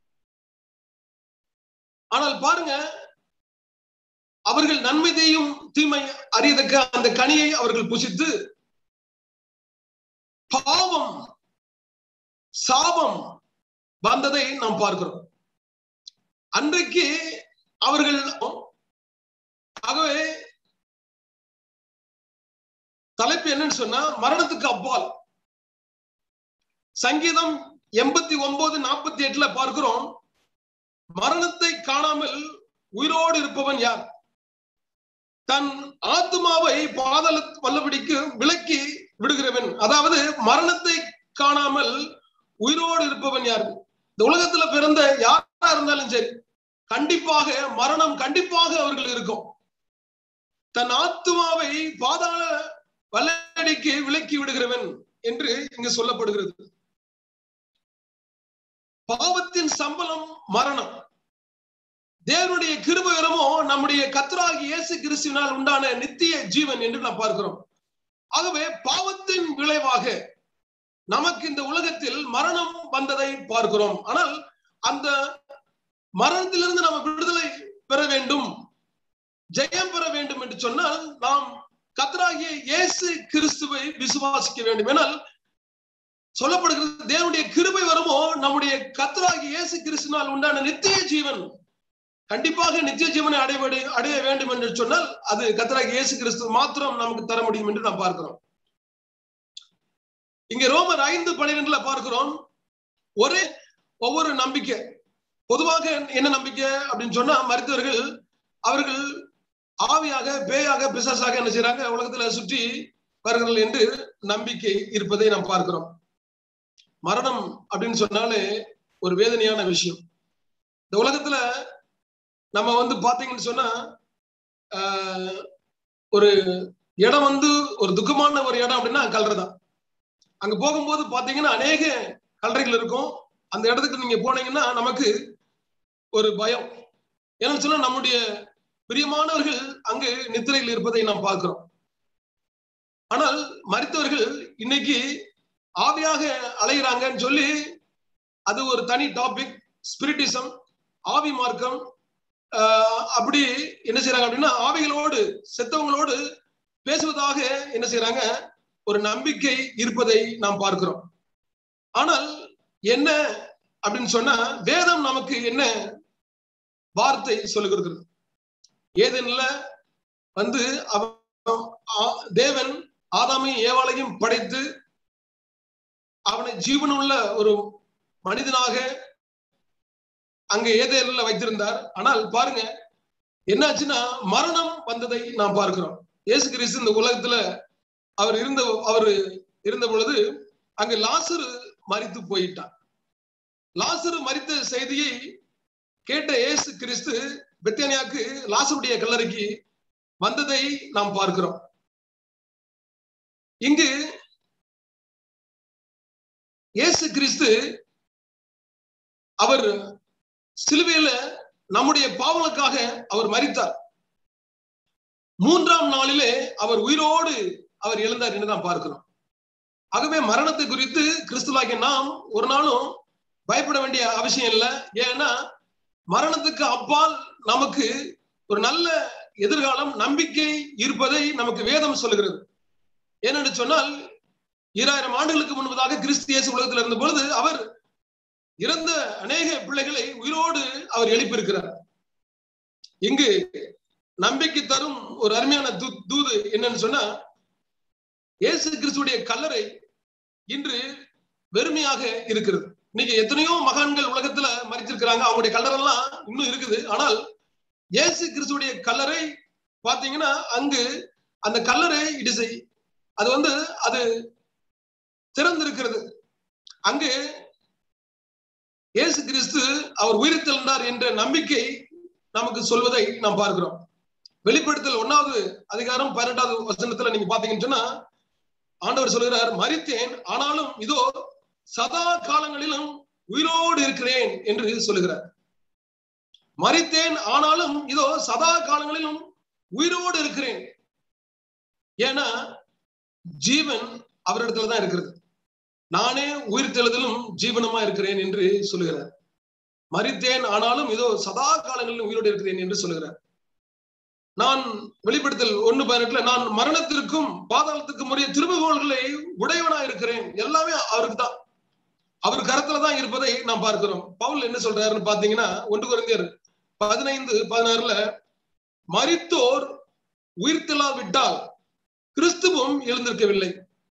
ஆனால் பாருங்க அவர்கள் நன்மையையும் தீமை அறியதக்க அந்த கனியை அவர்கள் புசித்து பாவம் சாபம் வந்ததை நாம் பார்க்கிறோம் அன்றைக்கு அவர்கள் ஆகவே தலைப்பு என்னன்னு சொன்னா மரணத்துக்கு அப்பால் சங்கீதம் எண்பத்தி ஒன்பது நாற்பத்தி எட்டுல பார்க்கிறோம் மரணத்தை காணாமல் உயிரோடு இருப்பவன் யார் தன் ஆத்மாவை பாதல வல்லபடிக்கு விலக்கி விடுகிறவன் அதாவது மரணத்தை காணாமல் உயிரோடு இருப்பவன் யார் இந்த உலகத்துல பிறந்த யாரா இருந்தாலும் சரி கண்டிப்பாக மரணம் கண்டிப்பாக அவர்கள் இருக்கும் தன் ஆத்மாவை பாதாள வல்லடிக்கு விலக்கி விடுகிறவன் என்று இங்கு சொல்லப்படுகிறது பாவத்தின் சம்பளம் மரணம் தேவனுடைய கிருபகரமோ நம்முடைய கத்தராகி இயேசு கிறிஸ்துவினால் உண்டான நித்திய ஜீவன் என்று நாம் பார்க்கிறோம் ஆகவே பாவத்தின் விளைவாக நமக்கு இந்த உலகத்தில் மரணம் வந்ததை பார்க்கிறோம் ஆனால் அந்த மரணத்திலிருந்து நம்ம விடுதலை பெற வேண்டும் ஜெயம் பெற வேண்டும் என்று சொன்னால் நாம் கத்தராகிய இயேசு கிறிஸ்துவை விசுவாசிக்க வேண்டும் எனால் சொல்லப்படுகிறது தேவனுடைய கிருபை வருமோ நம்முடைய கத்தராகிய இயேசு கிறிஸ்துனால் உண்டான நித்திய ஜீவன் கண்டிப்பாக நித்திய ஜீவனை அடைய அடைய வேண்டும் என்று சொன்னால் அது கத்தராகிய இயேசு கிறிஸ்து மாத்திரம் நமக்கு தர முடியும் என்று நாம் பார்க்கிறோம் இங்க ரோமர் ஐந்து பனிரெண்டுல பார்க்கிறோம் ஒரே ஒவ்வொரு நம்பிக்கை பொதுவாக என்ன நம்பிக்கை அப்படின்னு சொன்னா மருத்துவர்கள் அவர்கள் ஆவியாக பேயாக பிசாசாக என்ன செய்யறாங்க உலகத்துல சுற்றி வருகிறார்கள் என்று நம்பிக்கை இருப்பதை நாம் பார்க்கிறோம் மரணம் அப்படின்னு சொன்னாலே ஒரு வேதனையான விஷயம் இந்த உலகத்துல நம்ம வந்து பாத்தீங்கன்னு சொன்னா ஒரு இடம் வந்து ஒரு துக்கமான ஒரு இடம் அப்படின்னா கல்றதான் அங்க போகும்போது பாத்தீங்கன்னா அநேக கல்லறைகள் இருக்கும் அந்த இடத்துக்கு நீங்க போனீங்கன்னா நமக்கு ஒரு பயம் ஏன்னு சொன்னா நம்முடைய பிரியமானவர்கள் அங்கு நித்திரையில் இருப்பதை நாம் பார்க்கிறோம் ஆனால் மருத்துவர்கள் இன்னைக்கு ஆவியாக அலைகிறாங்கன்னு சொல்லி அது ஒரு தனி டாபிக் ஸ்பிரிட்டிசம் ஆவி மார்க்கம் அப்படி என்ன செய்யறாங்க அப்படின்னா ஆவிகளோடு செத்தவங்களோடு பேசுவதாக என்ன செய்யறாங்க ஒரு நம்பிக்கை இருப்பதை நாம் பார்க்கிறோம் ஆனால் என்ன அப்படின்னு சொன்னா வேதம் நமக்கு என்ன வார்த்தை சொல்லுகிறது ஏதென்ல வந்து தேவன் ஆதாமையும் ஏவாளையும் படைத்து அவனை ஜீவனுள்ள ஒரு மனிதனாக அங்க ஏதேல வைத்திருந்தார் ஆனால் பாருங்க என்னாச்சுன்னா மரணம் வந்ததை நாம் பார்க்கிறோம் இயேசு கிறிஸ்து இந்த உலகத்துல அவர் இருந்த அவர் இருந்த பொழுது அங்க லாசரு மறித்து போயிட்டார் லாசரு மறித்த செய்தியை கேட்ட இயேசு கிறிஸ்து பெத்தேனியாக்கு லாசருடைய கல்லறைக்கு வந்ததை நாம் பார்க்கிறோம் இங்கு இயேசு கிறிஸ்து அவர் சிலுவையில நம்முடைய பாவங்களுக்காக அவர் மறித்தார் மூன்றாம் நாளிலே அவர் உயிரோடு அவர் எழுந்தார் என்று நாம் பார்க்கிறோம் ஆகவே மரணத்தை குறித்து கிறிஸ்துவாகிய நாம் ஒரு நாளும் பயப்பட வேண்டிய அவசியம் இல்லை ஏன்னா மரணத்துக்கு அப்பால் நமக்கு ஒரு நல்ல எதிர்காலம் நம்பிக்கை இருப்பதை நமக்கு வேதம் சொல்லுகிறது ஏனென்று சொன்னால் ஈராயிரம் ஆண்டுகளுக்கு முன்பதாக கிறிஸ்து இயேசு உலகத்தில் இருந்த பொழுது அவர் இறந்த அநேக பிள்ளைகளை உயிரோடு அவர் எழுப்பியிருக்கிறார் இங்கு நம்பிக்கை தரும் ஒரு அருமையான தூ- தூது என்னன்னு சொன்னா இயேசு கிறிஸ்துடைய கல்லறை இன்று வெறுமையாக இருக்கிறது இன்னைக்கு எத்தனையோ மகான்கள் உலகத்துல மறிச்சிருக்கிறாங்க அவங்களுடைய கல்லறைலாம் இன்னும் இருக்குது ஆனால் இயேசு கிறிஸ்துடைய கல்லறை பாத்தீங்கன்னா அங்கு அந்த கல்லறை இட் இஸ் அது வந்து அது திறந்திருக்கிறது அங்கு இயேசு கிறிஸ்து அவர் உயிர்த்தெழுந்தார் என்ற நம்பிக்கை நமக்கு சொல்வதை நாம் பார்க்கிறோம் வெளிப்படுத்தல் ஒன்னாவது அதிகாரம் பதினெட்டாவது வசனத்துல நீங்க பாத்தீங்கன்னு சொன்னா ஆண்டவர் சொல்கிறார் மரித்தேன் ஆனாலும் இதோ சதா காலங்களிலும் உயிரோடு இருக்கிறேன் என்று சொல்லுகிறார் மரித்தேன் ஆனாலும் இதோ சதா காலங்களிலும் உயிரோடு இருக்கிறேன் ஏன்னா ஜீவன் அவரிடத்துல தான் இருக்கிறது நானே உயிர் தெழுதலும் ஜீவனமா இருக்கிறேன் என்று சொல்லுகிறார் மரித்தேன் ஆனாலும் இதோ சதா காலங்களிலும் உயிரோடு இருக்கிறேன் என்று சொல்லுகிறார் நான் வெளிப்படுத்தல் ஒண்ணு பதினெட்டுல நான் மரணத்திற்கும் பாதாளத்துக்கும் உரிய திரும்புகோள்களை உடையவனா இருக்கிறேன் எல்லாமே அவருக்கு தான் அவர் கரத்துல தான் இருப்பதை நாம் பார்க்கிறோம் பவுல் என்ன சொல்றாருன்னு பாத்தீங்கன்னா ஒன்று குறைந்தர் பதினைந்து பதினாறுல மரித்தோர் உயிர்த்தெழாவிட்டால் கிறிஸ்துவும் எழுந்திருக்கவில்லை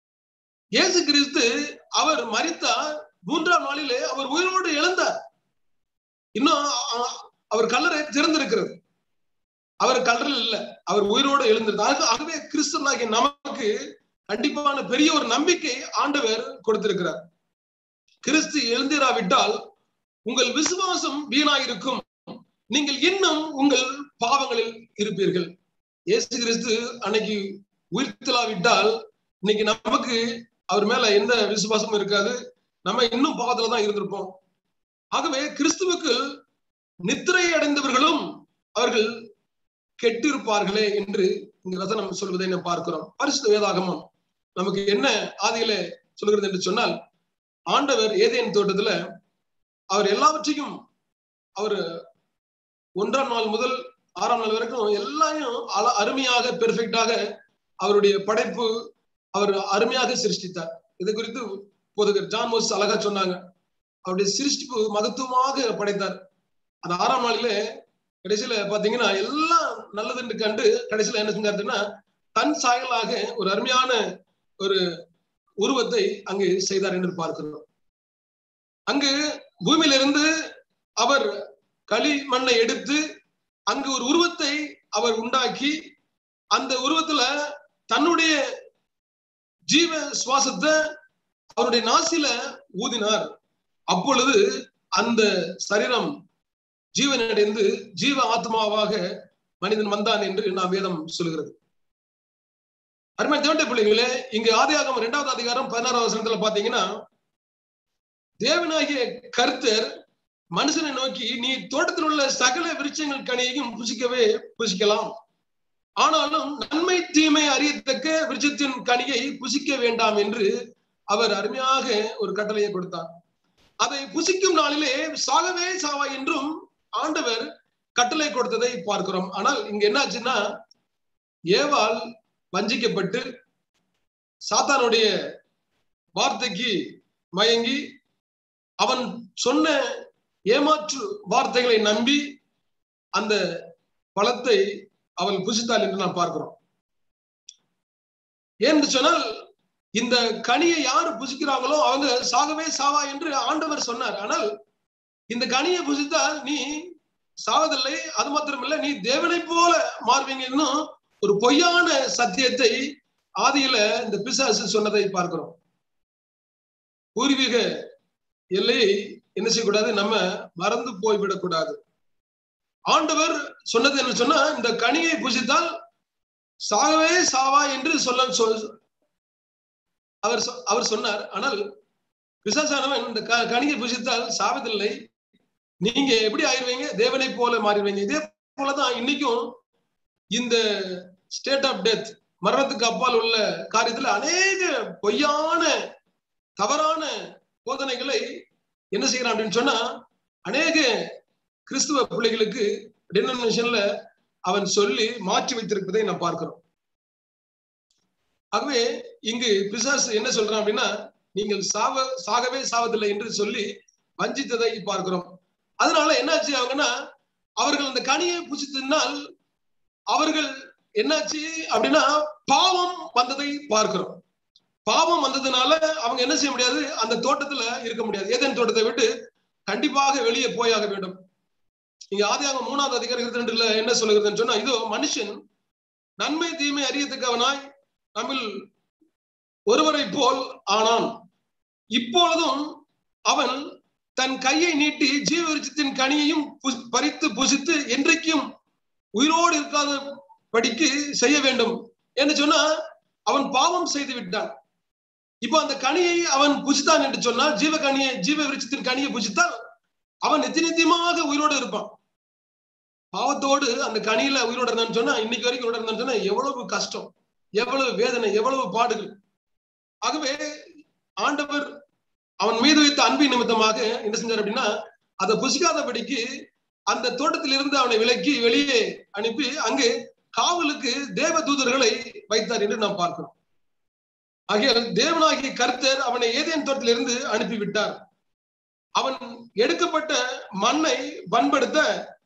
இயேசு கிறிஸ்து அவர் மரித்தார் மூன்றாம் நாளிலே அவர் உயிரோடு எழுந்தார் இன்னும் அ- அவர் கல்லறை திறந்திருக்கிறது அவர் கல்லறையில் இல்ல அவர் உயிரோடு எழுந்திருந்தார் ஆக- ஆகவே கிறிஸ்துவனாகிய நமக்கு கண்டிப்பான பெரிய ஒரு நம்பிக்கை ஆண்டவர் கொடுத்திருக்கிறார் கிறிஸ்து எழுந்திராவிட்டால் உங்கள் விசுவாசம் வீணாயிருக்கும் நீங்கள் இன்னும் உங்கள் பாவங்களில் இருப்பீர்கள் இயேசு கிறிஸ்து அன்னைக்கு உயிர்த்தலாவிட்டால் இன்னைக்கு நமக்கு அவர் மேல எந்த விசுவாசமும் இருக்காது நம்ம இன்னும் பாவத்துல தான் இருந்திருப்போம் ஆகவே கிறிஸ்துவுக்கு நித்திரை அடைந்தவர்களும் அவர்கள் கெட்டிருப்பார்களே என்று இங்க வசனம் சொல்வதை நாம் பார்க்கிறோம் பரிசுத்த வேதாகமம் நமக்கு என்ன ஆதியில சொல்கிறது என்று சொன்னால் ஆண்டவர் ஏதேன் தோட்டத்துல அவர் எல்லாவற்றையும் அவர் ஒன்றாம் நாள் முதல் ஆறாம் நாள் வரைக்கும் எல்லாரையும் அல- அருமையாக பெர்ஃபெக்டாக அவருடைய படைப்பு அவர் அருமையாக சிருஷ்டித்தார் இது குறித்து போதுகர் ஜான் மோஸ் அழகா சொன்னாங்க அவருடைய சிருஷ்டிப்பு மகத்துவமாக படைத்தார் அந்த ஆறாம் நாளிலே கடைசியில பாத்தீங்கன்னா எல்லாம் நல்லது என்று கண்டு கடைசியில என்ன செஞ்சாருன்னா தன் சாயலாக ஒரு அருமையான ஒரு உருவத்தை அங்கு செய்தார் என்று பார்க்கிறோம் அங்கு பூமியிலிருந்து அவர் களி மண்ணை எடுத்து அங்கு ஒரு உருவத்தை அவர் உண்டாக்கி அந்த உருவத்துல தன்னுடைய ஜீவ சுவாசத்தை அவருடைய நாசில ஊதினார் அப்பொழுது அந்த சரீரம் ஜீவனடைந்து ஜீவ ஆத்மாவாக மனிதன் வந்தான் என்று நாம் வேதம் சொல்கிறது அருமை தேவண்ட பிள்ளைகளே இங்கு ஆதியாகமம் இரண்டாவது அதிகாரம் பதினாறாவது வசனத்துல பாத்தீங்கன்னா தேவனாகிய கர்த்தர் மனுஷனை நோக்கி நீ தோட்டத்தில் உள்ள சகல விருட்சங்கள் கனியையும் புசிக்கவே புசிக்கலாம் ஆனாலும் நன்மை தீமை அறியத்தக்க விருட்சத்தின் கனியை புசிக்க வேண்டாம் என்று அவர் அருமையாக ஒரு கட்டளையை கொடுத்தார் அதை புசிக்கும் நாளிலே சாகவே சாவா என்றும் ஆண்டவர் கட்டளை கொடுத்ததை பார்க்கிறோம் ஆனால் இங்க என்னாச்சுன்னா ஏவாள் வஞ்சிக்கப்பட்டு சாத்தானுடைய வார்த்தைக்கு மயங்கி அவன் சொன்ன ஏமாற்று வார்த்தைகளை நம்பி அந்த பழத்தை அவள் புசித்தாள் என்று நாம் பார்க்கிறோம் ஏன்னு சொன்னால் இந்த கனியை யாரு புசிக்கிறாங்களோ அவங்க சாகவே சாவா என்று ஆண்டவர் சொன்னார் ஆனால் இந்த கனியை புசித்தால் நீ சாவதில்லை அது மாத்திரமில்லை நீ தேவனை போல மாறுவீங்க இன்னும் ஒரு பொய்யான சத்தியத்தை ஆதியில இந்த பிசாசு சொன்னதை பார்க்கிறோம் பூர்வீக எல்லையை என்ன செய்யக்கூடாது நம்ம மறந்து போய்விடக்கூடாது ஆண்டவர் சொன்னது என்ன சொன்னா இந்த கனியை புசித்தால் சாகவே சாவா என்று சொல்ல சொல் அவர் சொ- அவர் சொன்னார் ஆனால் பிசாசானவன் இந்த க- கனியை புசித்தால் சாவதில்லை நீங்க எப்படி ஆயிருவீங்க தேவனை போல மாறிடுவீங்க இதே போலதான் இன்னைக்கும் இந்த ஸ்டேட் ஆஃப் டெத் மரணத்துக்கு அப்பால் உள்ள காரியத்துல அநேக பொய்யான தவறான போதனைகளை என்ன செய்யறான் அப்படின்னு சொன்னா அநேக கிறிஸ்துவ பிள்ளைகளுக்கு டெனோமினேஷன்ல அவன் சொல்லி மாற்றி வைத்திருப்பதை நாம் பார்க்கிறோம் ஆகவே இங்கு பிசாசு என்ன சொல்றான் அப்படின்னா நீங்கள் சாவ சாகவே சாவதில்லை என்று சொல்லி வஞ்சித்ததை பார்க்கிறோம் அதனால என்னாச்சு அவங்கன்னா அவர்கள் அந்த கனியை புசித்ததினால் அவர்கள் என்னாச்சு அப்படின்னா பாவம் வந்ததை பார்க்கிறோம் பாவம் வந்ததுனால அவங்க என்ன செய்ய முடியாது அந்த தோட்டத்துல இருக்க முடியாது ஏதேன் தோட்டத்தை விட்டு கண்டிப்பாக வெளியே போயாக வேண்டும் இங்க ஆதியாக மூணாவது அதிகாரம் இருபத்தி ரெண்டுல என்ன சொல்லுகிறதுன்னு சொன்னா இதோ மனுஷன் நன்மை தீமை அறியத்தக்கவனாய் நம்மில் ஒருவரை போல் ஆனான் இப்பொழுதும் அவன் தன் கையை நீட்டி ஜீவ விருட்சத்தின் கனியையும் பு- பறித்து புசித்து என்றைக்கும் உயிரோடு இருக்காத படிக்கு செய்ய வேண்டும் என்று சொன்னா அவன் பாவம் செய்து விட்டான் இப்போ அந்த கனியை அவன் புசித்தான் என்று சொன்னால் ஜீவ கனியை ஜீவ விருட்சத்தின் கனியை புசித்தால் அவன் நித்திய நித்தியமாக உயிரோடு இருப்பான் பாவத்தோடு அந்த கனியில உயிரோடு இருந்தான்னு சொன்னா இன்னைக்கு வரைக்கும் உயிரோடு இருந்தான்னு சொன்னா எவ்வளவு கஷ்டம் எவ்வளவு வேதனை எவ்வளவு பாடுகள் ஆகவே ஆண்டவர் அவன் மீது வைத்த அன்பின் நிமித்தமாக என்ன செஞ்சார் அப்படின்னா அதை புசிக்காதபடிக்கு அந்த தோட்டத்திலிருந்து அவனை விலக்கி வெளியே அனுப்பி அங்கு காவலுக்கு தேவ தூதர்களை வைத்தார் என்று நாம் பார்க்கிறோம் ஆகையால் தேவனாகிய கர்த்தர் அவனை ஏதேன் தோட்டத்திலிருந்து அனுப்பி விட்டார் அவன் எடுக்கப்பட்ட மண்ணை பண்படுத்த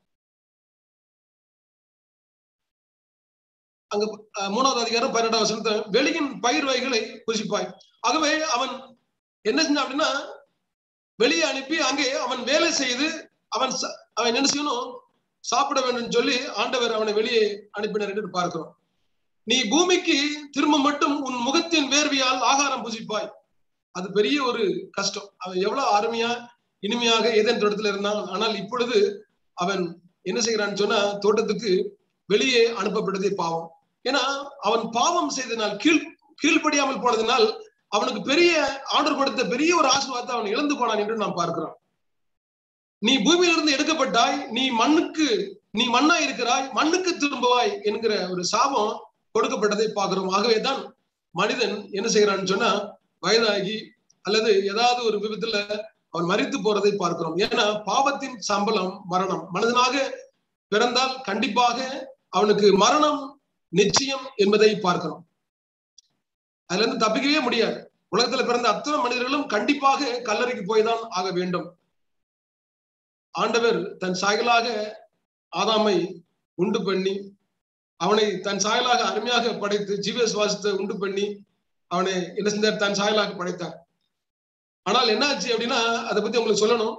அங்க அஹ், மூணாவது அதிகாரம் பன்னெண்டாவது வசனத்தை வெளியின் பயிர் வகைகளை புசிப்பாய் ஆகவே அவன் என்ன செஞ்சான் அப்படின்னா வெளியே அனுப்பி அங்கே அவன் வேலை செய்து அவன் ச- அவன் என்ன செய்யணும் சாப்பிட வேண்டும் சொல்லி ஆண்டவர் அவனை வெளியே அனுப்பினார் என்று பார்க்கிறோம் நீ பூமிக்கு திரும்ப மட்டும் உன் முகத்தின் வேர்வையால் ஆகாரம் புசிப்பாய் அது பெரிய ஒரு கஷ்டம் அவன் எவ்வளவு அருமையா இனிமையாக ஏதேன் தோட்டத்துல இருந்தான் ஆனால் இப்பொழுது அவன் என்ன செய்கிறான்னு சொன்னா தோட்டத்துக்கு வெளியே அனுப்பப்பட்டதே பாவம் ஏன்னா அவன் பாவம் செய்தனால் கீழ் கீழ்ப்படியாமல் போனதினால் அவனுக்கு பெரிய ஆர்டர் கொடுத்த பெரிய ஒரு ஆசீர்வாதத்தை அவன் இழந்து போனான் என்று நாம் பார்க்கிறோம் நீ பூமியிலிருந்து எடுக்கப்பட்டாய் நீ மண்ணுக்கு நீ மண்ணா இருக்கிறாய் மண்ணுக்கு திரும்புவாய் என்கிற ஒரு சாபம் கொடுக்கப்பட்டதை பார்க்கிறோம் ஆகவேதான் மனிதன் என்ன செய்யறான்னு சொன்னா வயதாகி அல்லது ஏதாவது ஒரு விபத்துல அவன் மரித்து போறதை பார்க்கிறோம் ஏன்னா பாவத்தின் சம்பளம் மரணம் மனிதனாக பிறந்தால் கண்டிப்பாக அவனுக்கு மரணம் நிச்சயம் என்பதை பார்க்கிறோம் அதுல இருந்து தப்பிக்கவே முடியாது உலகத்துல பிறந்த அத்தனை மனிதர்களும் கண்டிப்பாக கல்லறைக்கு போய் தான் ஆக வேண்டும் ஆண்டவர் தன் சாயலாக ஆதாமை உண்டு பண்ணி அவனை தன் சாயலாக அருமையாக படைத்து ஜீவ சுவாசத்தை உண்டு பண்ணி அவனை என்ன செஞ்சார் தன் சாயலாக படைத்தார் ஆனால் என்ன ஆச்சு அப்படின்னா அதை பத்தி உங்களுக்கு சொல்லணும்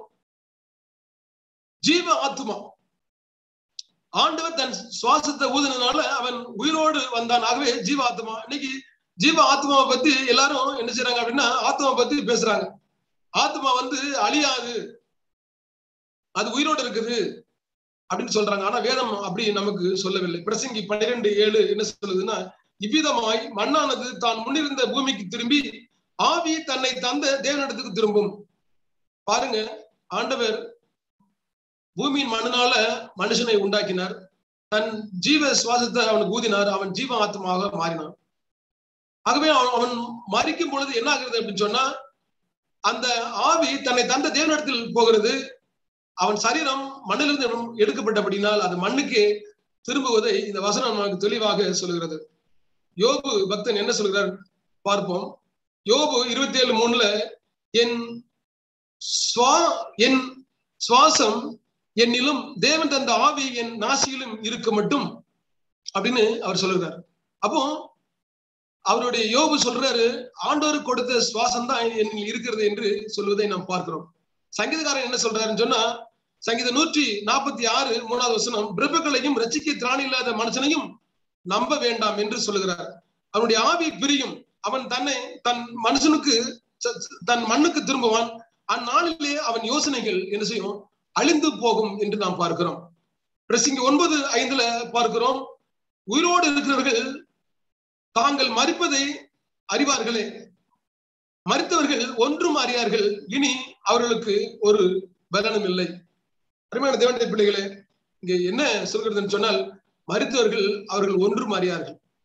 ஜீவ ஆத்மா ஆண்டவர் தன் சுவாசத்தை ஊதினால அவன் உயிரோடு வந்தான் ஆகவே ஜீவ ஆத்மா இன்னைக்கு ஜீவ ஆத்மாவை பத்தி எல்லாரும் என்ன செய்றாங்க அப்படின்னா ஆத்மா பத்தி பேசுறாங்க ஆத்மா வந்து அழியாது அது உயிரோடு இருக்குது அப்படின்னு சொல்றாங்க ஆனா வேதம் அப்படி நமக்கு சொல்லவில்லை பிரசங்கி பன்னிரெண்டு ஏழு என்ன சொல்லுதுன்னா இவ்விதமாய் மண்ணானது தான் முன்னிருந்த பூமிக்கு திரும்பி ஆவி தன்னை தந்த தேவனிடத்துக்கு திரும்பும் பாருங்க ஆண்டவர் பூமியின் மண்ணினால மனுஷனை உண்டாக்கினார் தன் ஜீவ சுவாசத்தை அவனுக்கு ஊதினார் அவன் ஜீவ ஆத்மாவாக மாறினான் ஆகவே அவன் அவன் மறிக்கும் பொழுது என்ன ஆகுறது அப்படின்னு சொன்னா அந்த ஆவி தன்னை தந்த தேவனிடத்தில் போகிறது அவன் சரீரம் மண்ணிலிருந்து எடுக்கப்பட்டபடினால் அது மண்ணுக்கே திரும்புவதை இந்த வசனம் நமக்கு தெளிவாக சொல்லுகிறது யோபு பக்தன் என்ன சொல்கிறார் பார்ப்போம் யோபு இருபத்தி ஏழு மூணுல என் சுவா என் சுவாசம் என்னிலும் தேவன் தந்த ஆவி என் நாசியிலும் இருக்க மட்டும் அப்படின்னு அவர் சொல்லுகிறார் அப்போ அவருடைய யோபு சொல்றாரு ஆண்டோரு கொடுத்த சுவாசம் தான் என்னில் இருக்கிறது என்று சொல்வதை நாம் பார்க்கிறோம் சங்கீதக்காரன் என்ன சொல்றாருன்னு சொன்னா சங்கீத நூற்றி நாற்பத்தி ஆறு மூணாவது வசனம் பிரபுக்களையும் ரசிக்க திராணி இல்லாத மனுஷனையும் நம்ப வேண்டாம் என்று சொல்லுகிறார் அவனுடைய ஆவி பிரியும் அவன் தன்னை தன் மனுஷனுக்கு தன் மண்ணுக்கு திரும்புவான் அந்நாளிலே அவன் யோசனைகள் என்ன செய்யும் அழிந்து போகும் என்று நாம் பார்க்கிறோம் பிரசிங்க ஒன்பது ஐந்துல பார்க்கிறோம் உயிரோடு இருக்கிறவர்கள் தாங்கள் மறிப்பதை அறிவார்களே மறித்தவர்கள் ஒன்றும் அறியார்கள் இனி அவர்களுக்கு ஒரு பலனும் இல்லை அருமையான தேவனுடைய பிள்ளைகளே இங்க என்ன சொல்கிறதுன்னு சொன்னால் மறித்தவர்கள் அவர்கள் ஒன்றும் அறியார்கள்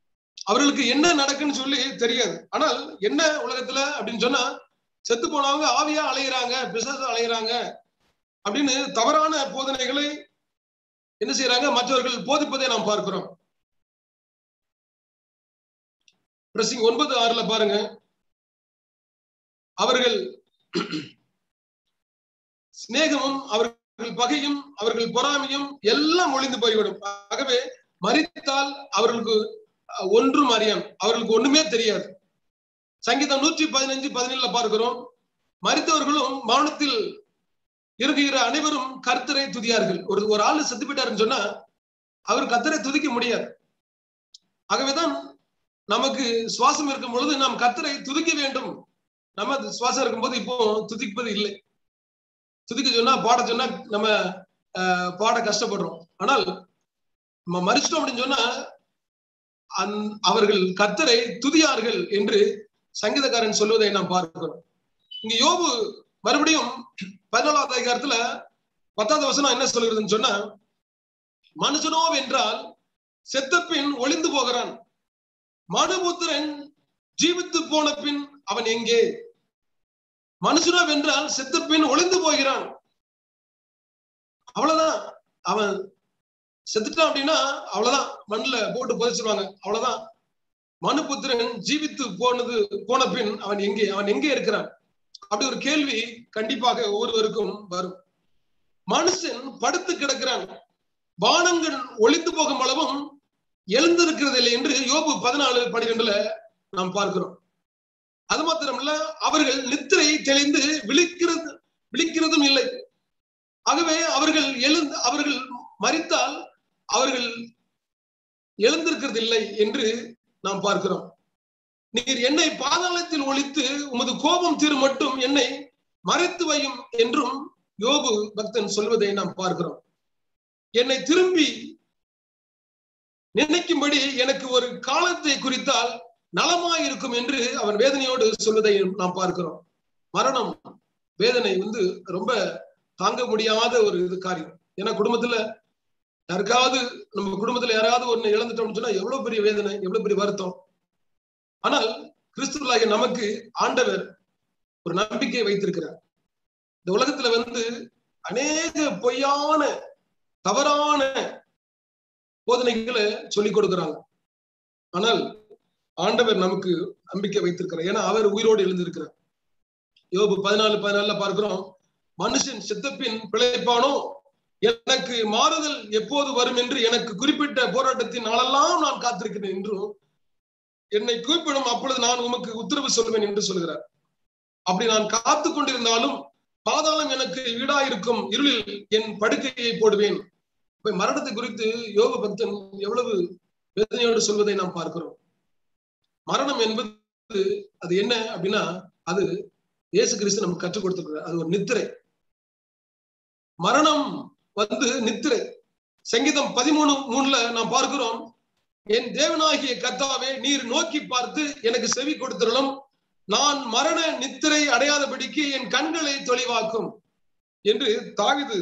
அவர்களுக்கு என்ன நடக்குன்னு சொல்லி தெரியாது ஆனால் என்ன உலகத்துல அப்படின்னு சொன்னா செத்து போனவங்க ஆவியா அலையிறாங்க பிசாசு அலையிறாங்க அப்படின்னு தவறான போதனைகளை என்ன செய்யறாங்க மற்றவர்கள் போதிப்பதை நாம் பார்க்கிறோம் பிரசிங் ஒன்பது ஆறுல பாருங்க அவர்கள் சிநேகமும் அவர்கள் பகையும் அவர்கள் பொறாமையும் எல்லாம் ஒளிந்து போய்விடும் ஆகவே மறித்தால் அவர்களுக்கு ஒன்றும் அறியான் அவர்களுக்கு ஒண்ணுமே தெரியாது சங்கீதம் நூற்றி பதினஞ்சு பதினேழுல பார்க்கிறோம் மறித்தவர்களும் மௌனத்தில் இருக்கிற அனைவரும் கர்த்தரை துதியார்கள் ஒரு ஒரு ஆளு செத்து போயிட்டாருன்னு சொன்னா அவர் கர்த்தரை துதிக்க முடியாது ஆகவேதான் நமக்கு சுவாசம் இருக்கும் பொழுது நாம் கர்த்தரை துதிக்க வேண்டும் நம்ம சுவாசம் இருக்கும்போது இப்போ துதிப்பது இல்லை துதிக்க சொன்னா பாட சொன்னா நம்ம பாட கஷ்டப்படுறோம் ஆனால் நம்ம மறிச்சிட்டோம் அப்படின்னு சொன்னா அந் அவர்கள் கர்த்தரை துதியார்கள் என்று சங்கீதக்காரன் சொல்வதை நாம் பார்க்கிறோம் இங்க யோபு மறுபடியும் பதினாலாவது அதிகாரத்துல பத்தாவது வசனம் என்ன சொல்கிறதுன்னு சொன்னா மனுஷனோ என்றால் செத்த பின் ஒளிந்து போகிறான் மனுபுத்திரன் ஜீவித்து போன பின் அவன் எங்கே மனுஷனோ வென்றால் செத்த பின் ஒளிந்து போகிறான் அவ்வளவுதான் அவன் செத்துட்டான் அப்படின்னா அவ்வளவுதான் மண்ணுல போட்டு புதைச்சிருவாங்க அவ்வளவுதான் மனுபுத்திரன் ஜீவித்து போனது போன பின் அவன் எங்கே அவன் எங்கே இருக்கிறான் அப்படி ஒரு கேள்வி கண்டிப்பாக ஒவ்வொருவருக்கும் வரும் மனுஷன் படுத்து கிடக்கிறான் வானங்கள் ஒளிந்து போகும் அளவும் எழுந்திருக்கிறது இல்லை என்று யோபு பதினாலு பனிரெண்டுல நாம் பார்க்கிறோம் அது மாத்திரமல்ல அவர்கள் நித்திரை தெளிந்து விழிக்கிறது விழிக்கிறதும் இல்லை ஆகவே அவர்கள் எழுந்து அவர்கள் மறித்தால் அவர்கள் எழுந்திருக்கிறது இல்லை என்று நாம் பார்க்கிறோம் நீர் என்னை பாதாளத்தில் ஒழித்து உமது கோபம் தீர் மட்டும் என்னை மறைத்து வையும் என்றும் யோபு பக்தன் சொல்வதை நாம் பார்க்கிறோம் என்னை திரும்பி நினைக்கும்படி எனக்கு ஒரு காலத்தை குறித்தால் நலமாயிருக்கும் என்று அவன் வேதனையோடு சொல்வதை நாம் பார்க்கிறோம் மரணம் வேதனை வந்து ரொம்ப தாங்க முடியாத ஒரு இது காரியம் ஏன்னா குடும்பத்துல யாருக்காவது நம்ம குடும்பத்துல யாராவது ஒண்ணு இழந்துட்டோம்னு சொன்னா எவ்வளவு பெரிய வேதனை எவ்வளவு பெரிய வருத்தம் ஆனால் கிறிஸ்துவலாகிய நமக்கு ஆண்டவர் ஒரு நம்பிக்கை வைத்திருக்கிறார் இந்த உலகத்துல வந்து அநேக பொய்யான தவறான போதனைகளை சொல்லிக் கொடுக்கிறாங்க ஆனால் ஆண்டவர் நமக்கு நம்பிக்கை வைத்திருக்கிறார் ஏன்னா அவர் உயிரோடு எழுந்திருக்கிறார் யோபு பதினாலு பதினாலுல பார்க்கிறோம் மனுஷன் செத்தப்பின் பிழைப்பானோ எனக்கு மாறுதல் எப்போது வரும் என்று எனக்கு குறிப்பிட்ட போராட்டத்தின் நாளெல்லாம் நான் காத்திருக்கிறேன் என்றும் என்னை கூப்பிடும் அப்பொழுது நான் உமக்கு உத்தரவு சொல்வேன் என்று சொல்கிறார் அப்படி நான் காத்து கொண்டிருந்தாலும் பாதாளம் எனக்கு வீடாயிருக்கும் இருளில் என் படுக்கையை போடுவேன் இப்ப மரணத்தை குறித்து யோக பக்தன் எவ்வளவு வேதனையோடு சொல்வதை நாம் பார்க்கிறோம் மரணம் என்பது அது என்ன அப்படின்னா அது இயேசு கிறிஸ்து நமக்கு கற்றுக் கொடுத்திருக்கிறார் அது ஒரு நித்திரை மரணம் வந்து நித்திரை சங்கீதம் பதிமூணு மூணுல நாம் பார்க்கிறோம் என் தேவனாகிய கத்தாவே நீர் நோக்கி பார்த்து எனக்கு செவி கொடுத்திரலும் நான் மரண நித்திரை அடையாதபடிக்கு என் கண்களை தொலைவாக்கும் என்று தாவிது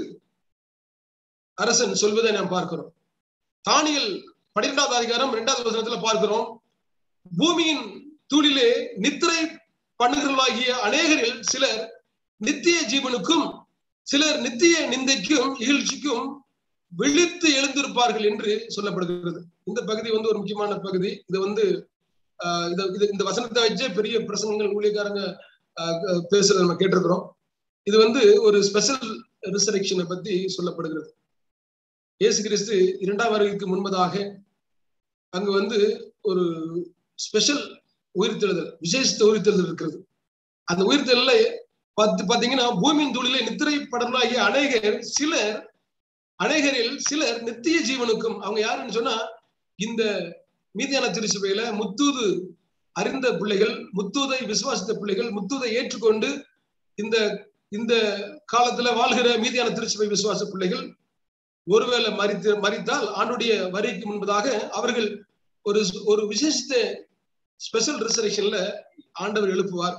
அரசன் சொல்வதை நாம் பார்க்கிறோம் தானியல் பன்னிரெண்டாவது அதிகாரம் இரண்டாவது வசனத்துல பார்க்கிறோம் பூமியின் தூளிலே நித்திரை பண்ணுகிறவர்களாகிய அநேகரில் சிலர் நித்திய ஜீவனுக்கும் சிலர் நித்திய நிந்தைக்கும் இகழ்ச்சிக்கும் விழித்து எழுந்திருப்பார்கள் என்று சொல்லப்படுகிறது இந்த பகுதி வந்து ஒரு முக்கியமான பகுதி இது வந்து இது இந்த வசனத்தை வச்சே பெரிய பிரசங்கங்கள் ஊழியக்காரங்க பேசுறத நம்ம கேட்டிருக்கிறோம் இது வந்து ஒரு ஸ்பெஷல் ரிசரக்ஷனை பத்தி சொல்லப்படுகிறது இயேசு கிறிஸ்து இரண்டாம் வருகைக்கு முன்பதாக அங்கு வந்து ஒரு ஸ்பெஷல் உயிர்த்தெழுதல் விசேஷத்த உயிர்த்தெழுதல் இருக்கிறது அந்த உயிர்த்தெழுதல பத்து பாத்தீங்கன்னா பூமியின் தூளிலே நித்திரை படலாகிய அநேகர் சிலர் அநேகரில் சிலர் நித்திய ஜீவனுக்கும் அவங்க யாருன்னு சொன்னா இந்த மீதியான திருச்சபையில முத்தூது அறிந்த பிள்ளைகள் முத்தூதை விசுவாசித்த பிள்ளைகள் முத்தூதை ஏற்றுக்கொண்டு இந்த இந்த காலத்துல வாழ்கிற மீதியான திருச்சபை விசுவாச பிள்ளைகள் ஒருவேளை மறித்து மறித்தால் ஆண்டுடைய வரிக்கு முன்பதாக அவர்கள் ஒரு ஒரு விசேஷித்த ஸ்பெஷல் ரிசர்வேஷன்ல ஆண்டவர் எழுப்புவார்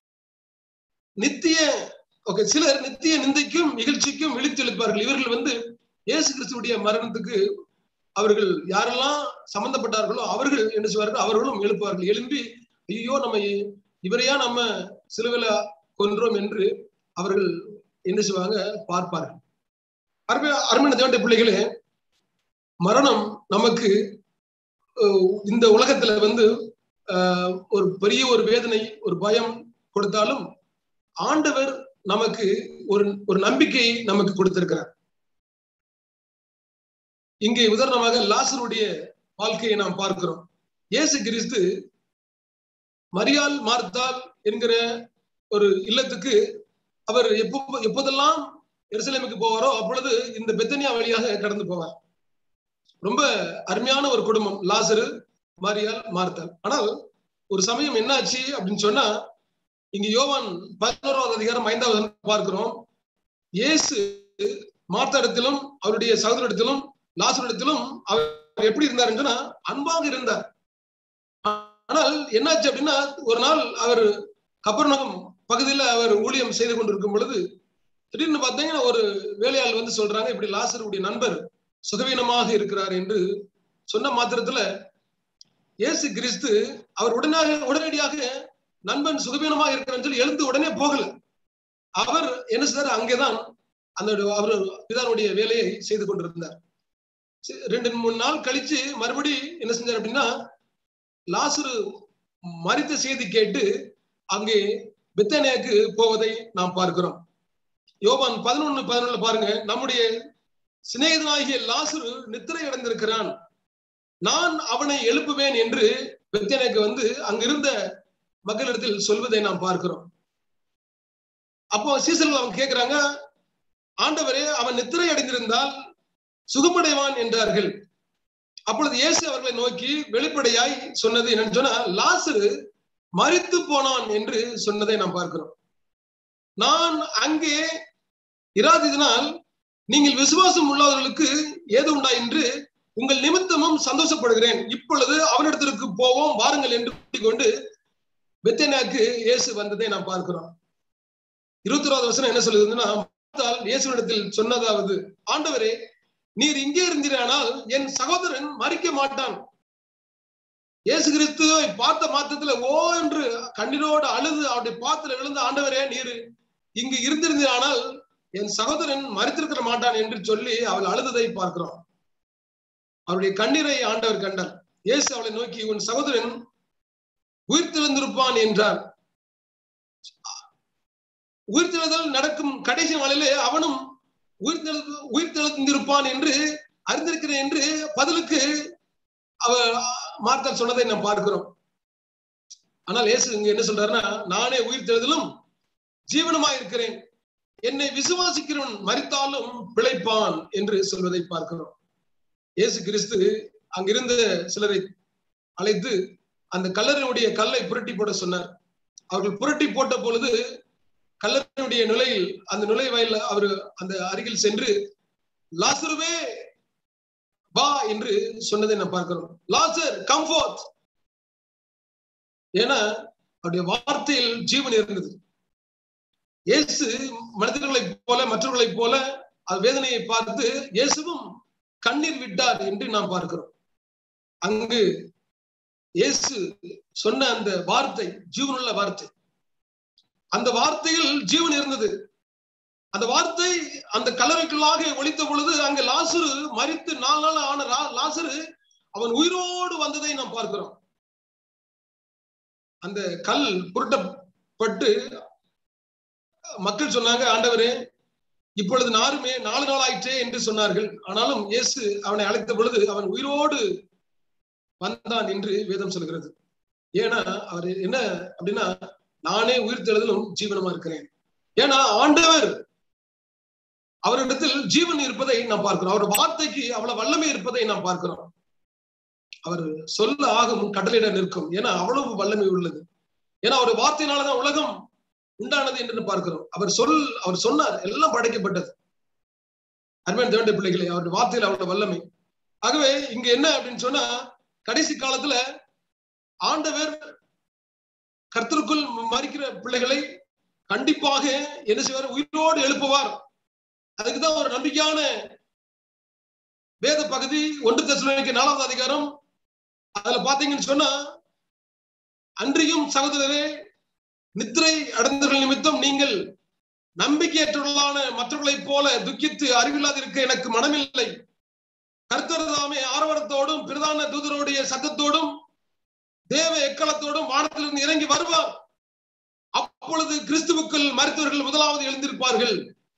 நித்திய ஓகே சிலர் நித்திய நிந்தைக்கும் நிகழ்ச்சிக்கும் விழித்து எழுப்பார்கள் இவர்கள் வந்து இயேசு கிறிஸ்துடைய மரணத்துக்கு அவர்கள் யாரெல்லாம் சம்பந்தப்பட்டார்களோ அவர்கள் என்ன செய்வார்கள் அவர்களும் எழுப்புவார்கள் எழும்பி ஐயோ நம்ம இவரையா நம்ம சிலுவையில கொன்றோம் என்று அவர்கள் என்ன செய்வாங்க பார்ப்பார்கள் அருமை அருமையான தேவனுடைய பிள்ளைகளே மரணம் நமக்கு அஹ், இந்த உலகத்துல வந்து ஆஹ், ஒரு பெரிய ஒரு வேதனை ஒரு பயம் கொடுத்தாலும் ஆண்டவர் நமக்கு ஒரு ஒரு நம்பிக்கையை நமக்கு கொடுத்திருக்கிறார் இங்கே உதாரணமாக லாசருடைய வாழ்க்கையை நாம் பார்க்கிறோம் இயேசு கிறிஸ்து மரியாள் மார்த்தால் என்கிற ஒரு இல்லத்துக்கு அவர் எப்போ எப்போதெல்லாம் எருசலேமுக்கு போவாரோ அப்பொழுது இந்த பெத்தனியா வழியாக கடந்து போவார் ரொம்ப அருமையான ஒரு குடும்பம் லாசரு மாரியால் மார்த்தால் ஆனால் ஒரு சமயம் என்னாச்சு அப்படின்னு சொன்னா இங்க யோவான் பதினோராவது அதிகாரம் ஐந்தாவது வசனம் பார்க்கிறோம் இயேசு மார்த்தாடத்திலும் அவருடைய சகோதரிடத்திலும் லாசரிடத்திலும் அவர் எப்படி இருந்தாருன்னு சொன்னா அன்பாக இருந்தார் ஆனால் என்னாச்சு அப்படின்னா ஒரு நாள் அவர் கப்பர்நகம் பகுதியில் அவர் ஊழியம் செய்து கொண்டிருக்கும் பொழுது திடீர்னு பார்த்தீங்கன்னா ஒரு வேலையாள் வந்து சொல்றாங்க இப்படி லாசருடைய நண்பர் சுகவீனமாக இருக்கிறார் என்று சொன்ன மாத்திரத்துல இயேசு கிறிஸ்து அவர் உடனாக உடனடியாக நண்பன் சுகவீனமாக இருக்கிறான்னு சொல்லி எழுந்து உடனே போகல அவர் என்ன செய்தார் அங்கேதான் அந்த அவர் பிதானுடைய வேலையை செய்து கொண்டிருந்தார் சரி, ரெண்டு மூணு நாள் கழிச்சு மறுபடி என்ன செஞ்சார் அப்படின்னா லாசரு மரித்த செய்தி கேட்டு அங்கே பித்தனேக்கு போவதை நாம் பார்க்கிறோம் யோவான் பதினொன்னு பதினொன்னுல பாருங்க நம்முடைய சிநேகிதனாகிய லாசரு நித்திரை அடைந்திருக்கிறான் நான் அவனை எழுப்புவேன் என்று பெத்தேனேக்கு வந்து அங்கிருந்த மக்களிடத்தில் சொல்வதை நாம் பார்க்கிறோம் அப்போ சீசர்கள் அவங்க கேட்கிறாங்க ஆண்டவரே அவன் நித்திரை அடைந்திருந்தால் சுகமடைவான் என்றார்கள் அப்பொழுது இயேசு அவர்களை நோக்கி வெளிப்படையாய் சொன்னது என்னன்னு சொன்னா லாசரு மரித்து போனான் என்று சொன்னதை நாம் பார்க்கிறோம் நான் அங்கே இராததினால் நீங்கள் விசுவாசம் உள்ளவர்களுக்கு ஏது உண்டா என்று உங்கள் நிமித்தமும் சந்தோஷப்படுகிறேன் இப்பொழுது அவனிடத்திற்கு போவோம் வாருங்கள் என்று கூட்டிக் கொண்டு பெத்தேனாக்கு இயேசு வந்ததை நாம் பார்க்கிறோம் இருபத்தி ஓராவது வசனம் என்ன சொல்லுதுன்னா பார்த்தால் இயேசுவிடத்தில் சொன்னதாவது ஆண்டவரே நீர் இங்கே இருந்தீரானால் என் சகோதரன் மறிக்க மாட்டான் இயேசு கிறிஸ்துவை பார்த்த மாத்திரத்துல ஓ என்று கண்ணீரோடு அழுது அவருடைய பாத்துல விழுந்த ஆண்டவரே நீர் இங்கு இருந்திருந்தீரானால் என் சகோதரன் மறித்திருக்க மாட்டான் என்று சொல்லி அவள் அழுததை பார்க்கிறோம் அவருடைய கண்ணீரை ஆண்டவர் கண்டார் இயேசு அவளை நோக்கி உன் சகோதரன் உயிர்த்தெழுந்திருப்பான் என்றார் உயிர்த்தெழுதல் நடக்கும் கடைசி நாளிலே அவனும் உயிர்த்தெழு உயிர்த்தெழுந்திருப்பான் என்று அறிந்திருக்கிறேன் என்று பதிலுக்கு அவ மார்த்தால் சொன்னதை நாம் பார்க்கிறோம் ஆனால் இயேசு இங்க என்ன சொல்றாருன்னா நானே உயிர்த்தெழுதலும் ஜீவனமா இருக்கிறேன் என்னை விசுவாசிக்கிறவன் மறித்தாலும் பிழைப்பான் என்று சொல்வதை பார்க்கிறோம் இயேசு கிறிஸ்து அங்கிருந்த சிலரை அழைத்து அந்த கல்லறையுடைய கல்லை புரட்டி போட சொன்னார் அவர்கள் புரட்டி போட்ட பொழுது கல்லறையுடைய நிலையில் அந்த நுழை வயல்ல அவர் அந்த அருகில் சென்று லாசருவே வா என்று சொன்னதை நாம் பார்க்கிறோம் லாசர் கம்ஃபோர்ட் ஏன்னா அவருடைய வார்த்தையில் ஜீவன் இருந்தது இயேசு மனிதர்களைப் போல மற்றவர்களைப் போல அது வேதனையை பார்த்து இயேசுவும் கண்ணீர் விட்டார் என்று நாம் பார்க்கிறோம் அங்கு இயேசு சொன்ன அந்த வார்த்தை ஜீவனுள்ள வார்த்தை அந்த வார்த்தையில் ஜீவன் இருந்தது அந்த வார்த்தை அந்த கல்லறைக்குள்ளாக ஒழித்த பொழுது அங்க லாசரு மறித்து நாலு நாள் ஆன ரா- லாசரு அவன் உயிரோடு வந்ததை நாம் பார்க்கிறோம் அந்த கல் புரட்டப்பட்டு மக்கள் சொன்னாங்க ஆண்டவரே இப்பொழுது நாருமே நாலு நாள் ஆயிற்றே என்று சொன்னார்கள் ஆனாலும் இயேசு அவனை அழைத்த பொழுது அவன் உயிரோடு வந்தான் என்று வேதம் சொல்கிறது ஏன்னா அவர் என்ன அப்படின்னா நானே உயிர் தெழுதலும் ஜீவனமா இருக்கிறேன் ஏன்னா ஆண்டவர் அவரிடத்தில் ஜீவன் இருப்பதை நாம் பார்க்கிறோம் அவர் வார்த்தைக்கு அவ்வளவு வல்லமை இருப்பதை நாம் பார்க்கிறோம் அவர் சொல்ல ஆகும் கடலிட நிற்கும் ஏன்னா அவ்வளவு வல்லமை உள்ளது ஏன்னா அவர் வார்த்தையினாலதான் உலகம் உண்டானது என்று பார்க்கிறோம் அவர் சொல் அவர் சொன்னார் எல்லாம் படைக்கப்பட்டது அருமையான தேவண்ட பிள்ளைகளை அவருடைய வார்த்தையில் அவ்வளவு வல்லமை ஆகவே இங்க என்ன அப்படின்னு சொன்னா கடைசி காலத்துல ஆண்டவர் கர்த்தருக்குள் மறிக்கிற பிள்ளைகளை கண்டிப்பாக என்ன செய்வார் உயிரோடு எழுப்புவார் அதுக்குதான் ஒரு நம்பிக்கையான வேத பகுதி ஒன்று தெசலோனிக்கு நாலாவது அதிகாரம் அதுல பாத்தீங்கன்னு சொன்னா அன்றியும் சகோதரரே நித்திரை அடைந்தவர்கள் நிமித்தம் நீங்கள் நம்பிக்கையற்றவர்களான மற்றவர்களைப் போல துக்கித்து அறிவில்லாதிருக்க எனக்கு மனமில்லை கர்த்தர் தாமே ஆரவாரத்தோடும் பிரதான தூதருடைய சத்தத்தோடும் தேவ எக்களத்தோடும் வானத்திலிருந்து இறங்கி வருவார் அப்பொழுது கிறிஸ்துவுக்குள் மருத்துவர்கள் முதலாவது எழுந்திருப்பார்கள்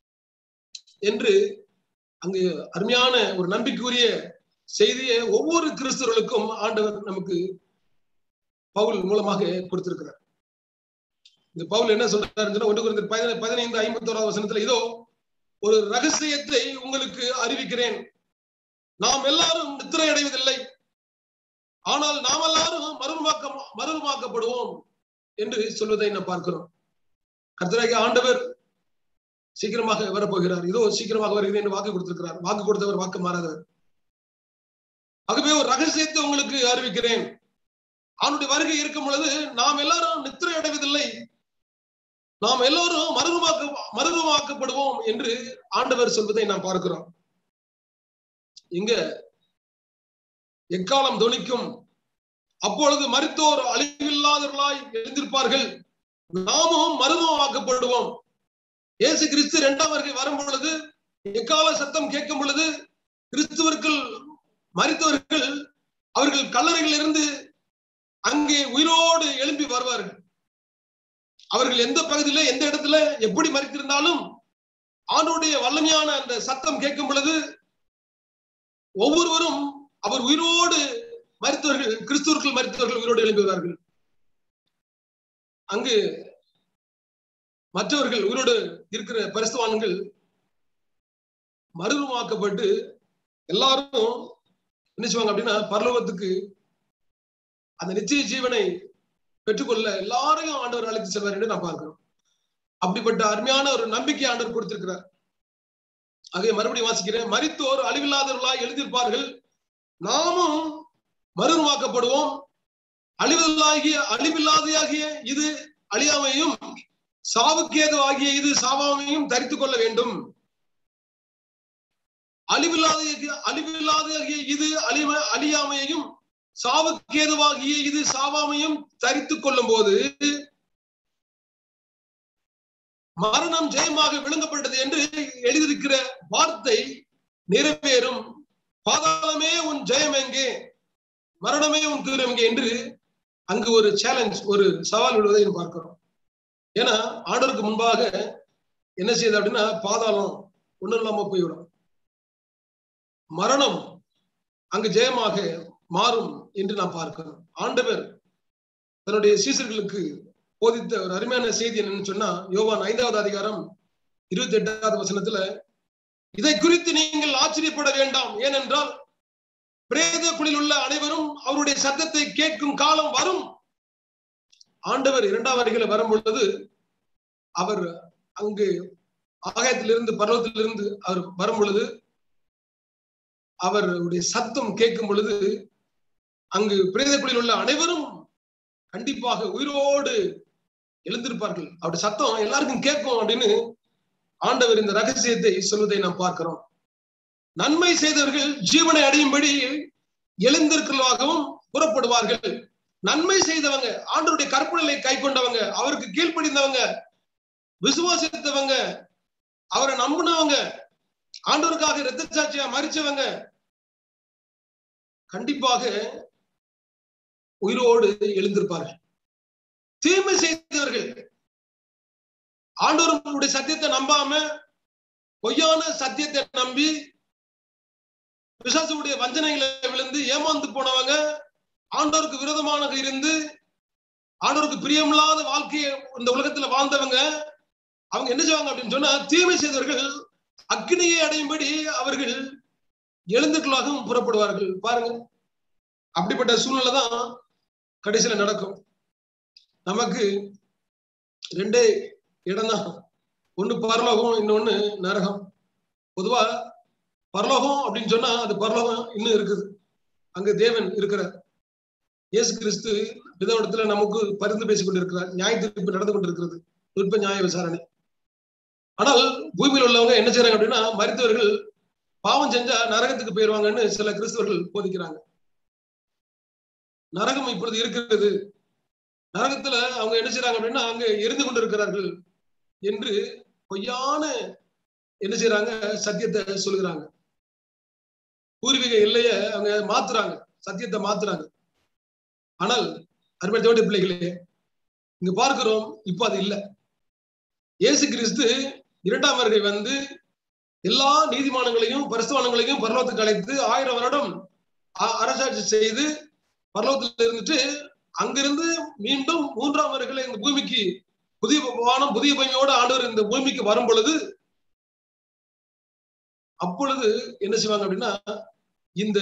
என்று அங்கு அருமையான ஒரு நம்பிக்கைக்குரிய செய்தியை ஒவ்வொரு கிறிஸ்தவர்களுக்கும் ஆண்டவர் நமக்கு பவுல் மூலமாக கொடுத்திருக்கிறார் இந்த பவுல் என்ன சொல்றாருன்னா ஒன்று குறைந்த பதினை பதினைந்து ஐம்பத்தோராவது வசனத்துல இதோ ஒரு ரகசியத்தை உங்களுக்கு அறிவிக்கிறேன் நாம் எல்லாரும் நித்திரை அடைவதில்லை ஆனால் நாம் எல்லாரும் மறுமாக்க மறுமாக்கப்படுவோம் என்று சொல்வதை நாம் பார்க்கிறோம் கர்த்தராகிய ஆண்டவர் சீக்கிரமாக வரப்போகிறார் இதோ சீக்கிரமாக வருகிறேன் என்று வாக்கு கொடுத்திருக்கிறார் வாக்கு கொடுத்தவர் வாக்கு மாறாதவர் ஆகவே ஒரு ரகசியத்தை உங்களுக்கு அறிவிக்கிறேன் அவனுடைய வருகை இருக்கும் பொழுது நாம் எல்லாரும் நித்திரை அடைவதில்லை நாம் எல்லோரும் மறுரூபாக்க மறுரூபாக்கப்படுவோம் என்று ஆண்டவர் சொல்வதை நாம் பார்க்கிறோம் இங்க எக்காலம் தொனிக்கும் அப்பொழுது மருத்துவர் அழிவில்லாதவர்களாய் எழுந்திருப்பார்கள் நாமும் மருத்துவமாக்கப்படுவோம் இயேசு கிறிஸ்து இரண்டாம் வருகை வரும் பொழுது எக்கால சத்தம் கேட்கும் பொழுது கிறிஸ்துவர்கள் மறித்தவர்கள் அவர்கள் கல்லறையில் இருந்து அங்கே உயிரோடு எழும்பி வருவார்கள் அவர்கள் எந்த பகுதியில எந்த இடத்துல எப்படி மறித்திருந்தாலும் ஆண்டுடைய வல்லமையான அந்த சத்தம் கேட்கும் பொழுது ஒவ்வொருவரும் அவர் உயிரோடு மருத்துவர்கள் கிறிஸ்துவர்கள் மருத்துவர்கள் உயிரோடு எழும்புவார்கள் அங்கு மற்றவர்கள் உயிரோடு இருக்கிற பரிசுவான்கள் மறுரூபமாக்கப்பட்டு எல்லாரும் என்ன செய்வாங்க அப்படின்னா பரலோகத்துக்கு அந்த நிச்சய ஜீவனை பெற்றுக்கொள்ள எல்லாரையும் ஆண்டவர் அழைத்து செல்வார் என்று நான் பார்க்கிறோம் அப்படிப்பட்ட அருமையான ஒரு நம்பிக்கை ஆண்டவர் கொடுத்திருக்கிறார் ஆகவே மறுபடியும் வாசிக்கிறேன் மரித்தோர் அழிவில்லாதவர்களாய் எழுதியிருப்பார்கள் நாமும் மறுரூபமாக்கப்படுவோம் அழிவில்லாகிய அழிவில்லாதையாகிய இது அழியாமையும் சாவுக்கேது ஆகிய இது சாவாமையும் தரித்துக் கொள்ள வேண்டும் அழிவில்லாத அழிவில்லாதாகிய இது அழிம அழியாமையையும் சாவுக்கேதுவாகிய இது சாவாமையும் தரித்துக் கொள்ளும் போது மரணம் ஜெயமாக விளங்கப்பட்டது என்று எழுதியிருக்கிற வார்த்தை நிறைவேறும் பாதாளமே உன் ஜெயம் எங்கே மரணமே உன் தீரம் எங்கே என்று அங்கு ஒரு சேலஞ்ச் ஒரு சவால் விடுவதை பார்க்கிறோம் ஏன்னா ஆண்டருக்கு முன்பாக என்ன செய்யுது அப்படின்னா பாதாளம் ஒண்ணும் இல்லாம போய்விடும் மரணம் அங்கு ஜெயமாக மாறும் என்று நாம் பார்க்கிறோம் ஆண்டவர் தன்னுடைய சீசர்களுக்கு போதித்த ஒரு அருமையான செய்தி என்னன்னு சொன்னா யோவான் ஐந்தாவது அதிகாரம் இருபத்தி எட்டாவது வசனத்துல இதை குறித்து நீங்கள் ஆச்சரியப்பட வேண்டாம் ஏனென்றால் பிரேத குழியில் உள்ள அனைவரும் அவருடைய சத்தத்தை கேட்கும் காலம் வரும் ஆண்டவர் இரண்டாம் வருகையில வரும் பொழுது அவர் அங்கு ஆகாயத்திலிருந்து பர்வத்திலிருந்து அவர் வரும் பொழுது அவருடைய சத்தம் கேட்கும் பொழுது அங்கு பிரேதக்குழியில் உள்ள அனைவரும் கண்டிப்பாக உயிரோடு எழுந்திருப்பார்கள் அவருடைய சத்தம் எல்லாருக்கும் கேட்கும் அப்படின்னு ஆண்டவர் இந்த ரகசியத்தை சொல்வதை நாம் பார்க்கிறோம் நன்மை செய்தவர்கள் ஜீவனை அடையும்படி எழுந்திருக்கலாகவும் புறப்படுவார்கள் நன்மை செய்தவங்க ஆண்டவருடைய கற்பனைகளை கை கொண்டவங்க அவருக்கு கீழ்ப்படிந்தவங்க விசுவாசித்தவங்க அவரை நம்பினவங்க ஆண்டவருக்காக இரத்த சாட்சியா மறிச்சவங்க கண்டிப்பாக உயிரோடு எழுந்திருப்பார்கள் தீமை செய்தவர்கள் ஆண்டவருடைய சத்தியத்தை நம்பாம பொய்யான சத்தியத்தை நம்பி பிசாசுடைய வஞ்சனைகளை விழுந்து ஏமாந்து போனவங்க ஆண்டவருக்கு விரோதமாக இருந்து ஆண்டவருக்கு பிரியமில்லாத வாழ்க்கையை இந்த உலகத்துல வாழ்ந்தவங்க அவங்க என்ன செய்வாங்க அப்படின்னு சொன்னா தீமை செய்தவர்கள் அக்னியை அடையும்படி அவர்கள் எழுந்துக்களாகவும் புறப்படுவார்கள் பாருங்க அப்படிப்பட்ட சூழ்நிலை தான் கடைசியில நடக்கும் நமக்கு ரெண்டே இடம்தான் ஒண்ணு பரலோகம் இன்னொன்னு நரகம் பொதுவா பரலோகம் அப்படின்னு சொன்னா அது பரலோகம் இன்னும் இருக்குது அங்க தேவன் இருக்கிறார் இயேசு கிறிஸ்து பிதவடத்துல நமக்கு பரிந்து பேசிக் கொண்டிருக்கிறார் நியாய தீர்ப்பு நடந்து கொண்டிருக்கிறது நுட்ப நியாய விசாரணை ஆனால் பூமியில் உள்ளவங்க என்ன செய்யறாங்க அப்படின்னா மருத்துவர்கள் பாவம் செஞ்சா நரகத்துக்கு போயிருவாங்கன்னு சில கிறிஸ்தவர்கள் போதிக்கிறாங்க நரகம் இப்பொழுது இருக்கிறது நரகத்துல அவங்க என்ன செய்றாங்க அப்படின்னா அங்க எரிந்து கொண்டிருக்கிறார்கள் என்று பொய்யான என்ன செய்யறாங்க சத்தியத்தை சொல்லுகிறாங்க பூர்வீக எல்லைய அவங்க மாத்துறாங்க சத்தியத்தை மாத்துறாங்க ஆனால் அருமை தேவடி பிள்ளைகளே இங்க பார்க்கிறோம் இப்ப அது இல்ல இயேசு கிறிஸ்து இரண்டாம் வருகை வந்து எல்லா நீதிமானங்களையும் பரிசுவானங்களையும் பரலோகத்துக்கு அழைத்து ஆயிரம் வருடம் அ- அரசாட்சி செய்து பரலோகத்தில் இருந்துட்டு அங்கிருந்து மீண்டும் மூன்றாம் வருகையில இந்த பூமிக்கு புதிய வானம் புதிய பூமியோட ஆண்டவர் இந்த பூமிக்கு வரும் பொழுது அப்பொழுது என்ன செய்வாங்க அப்படின்னா இந்த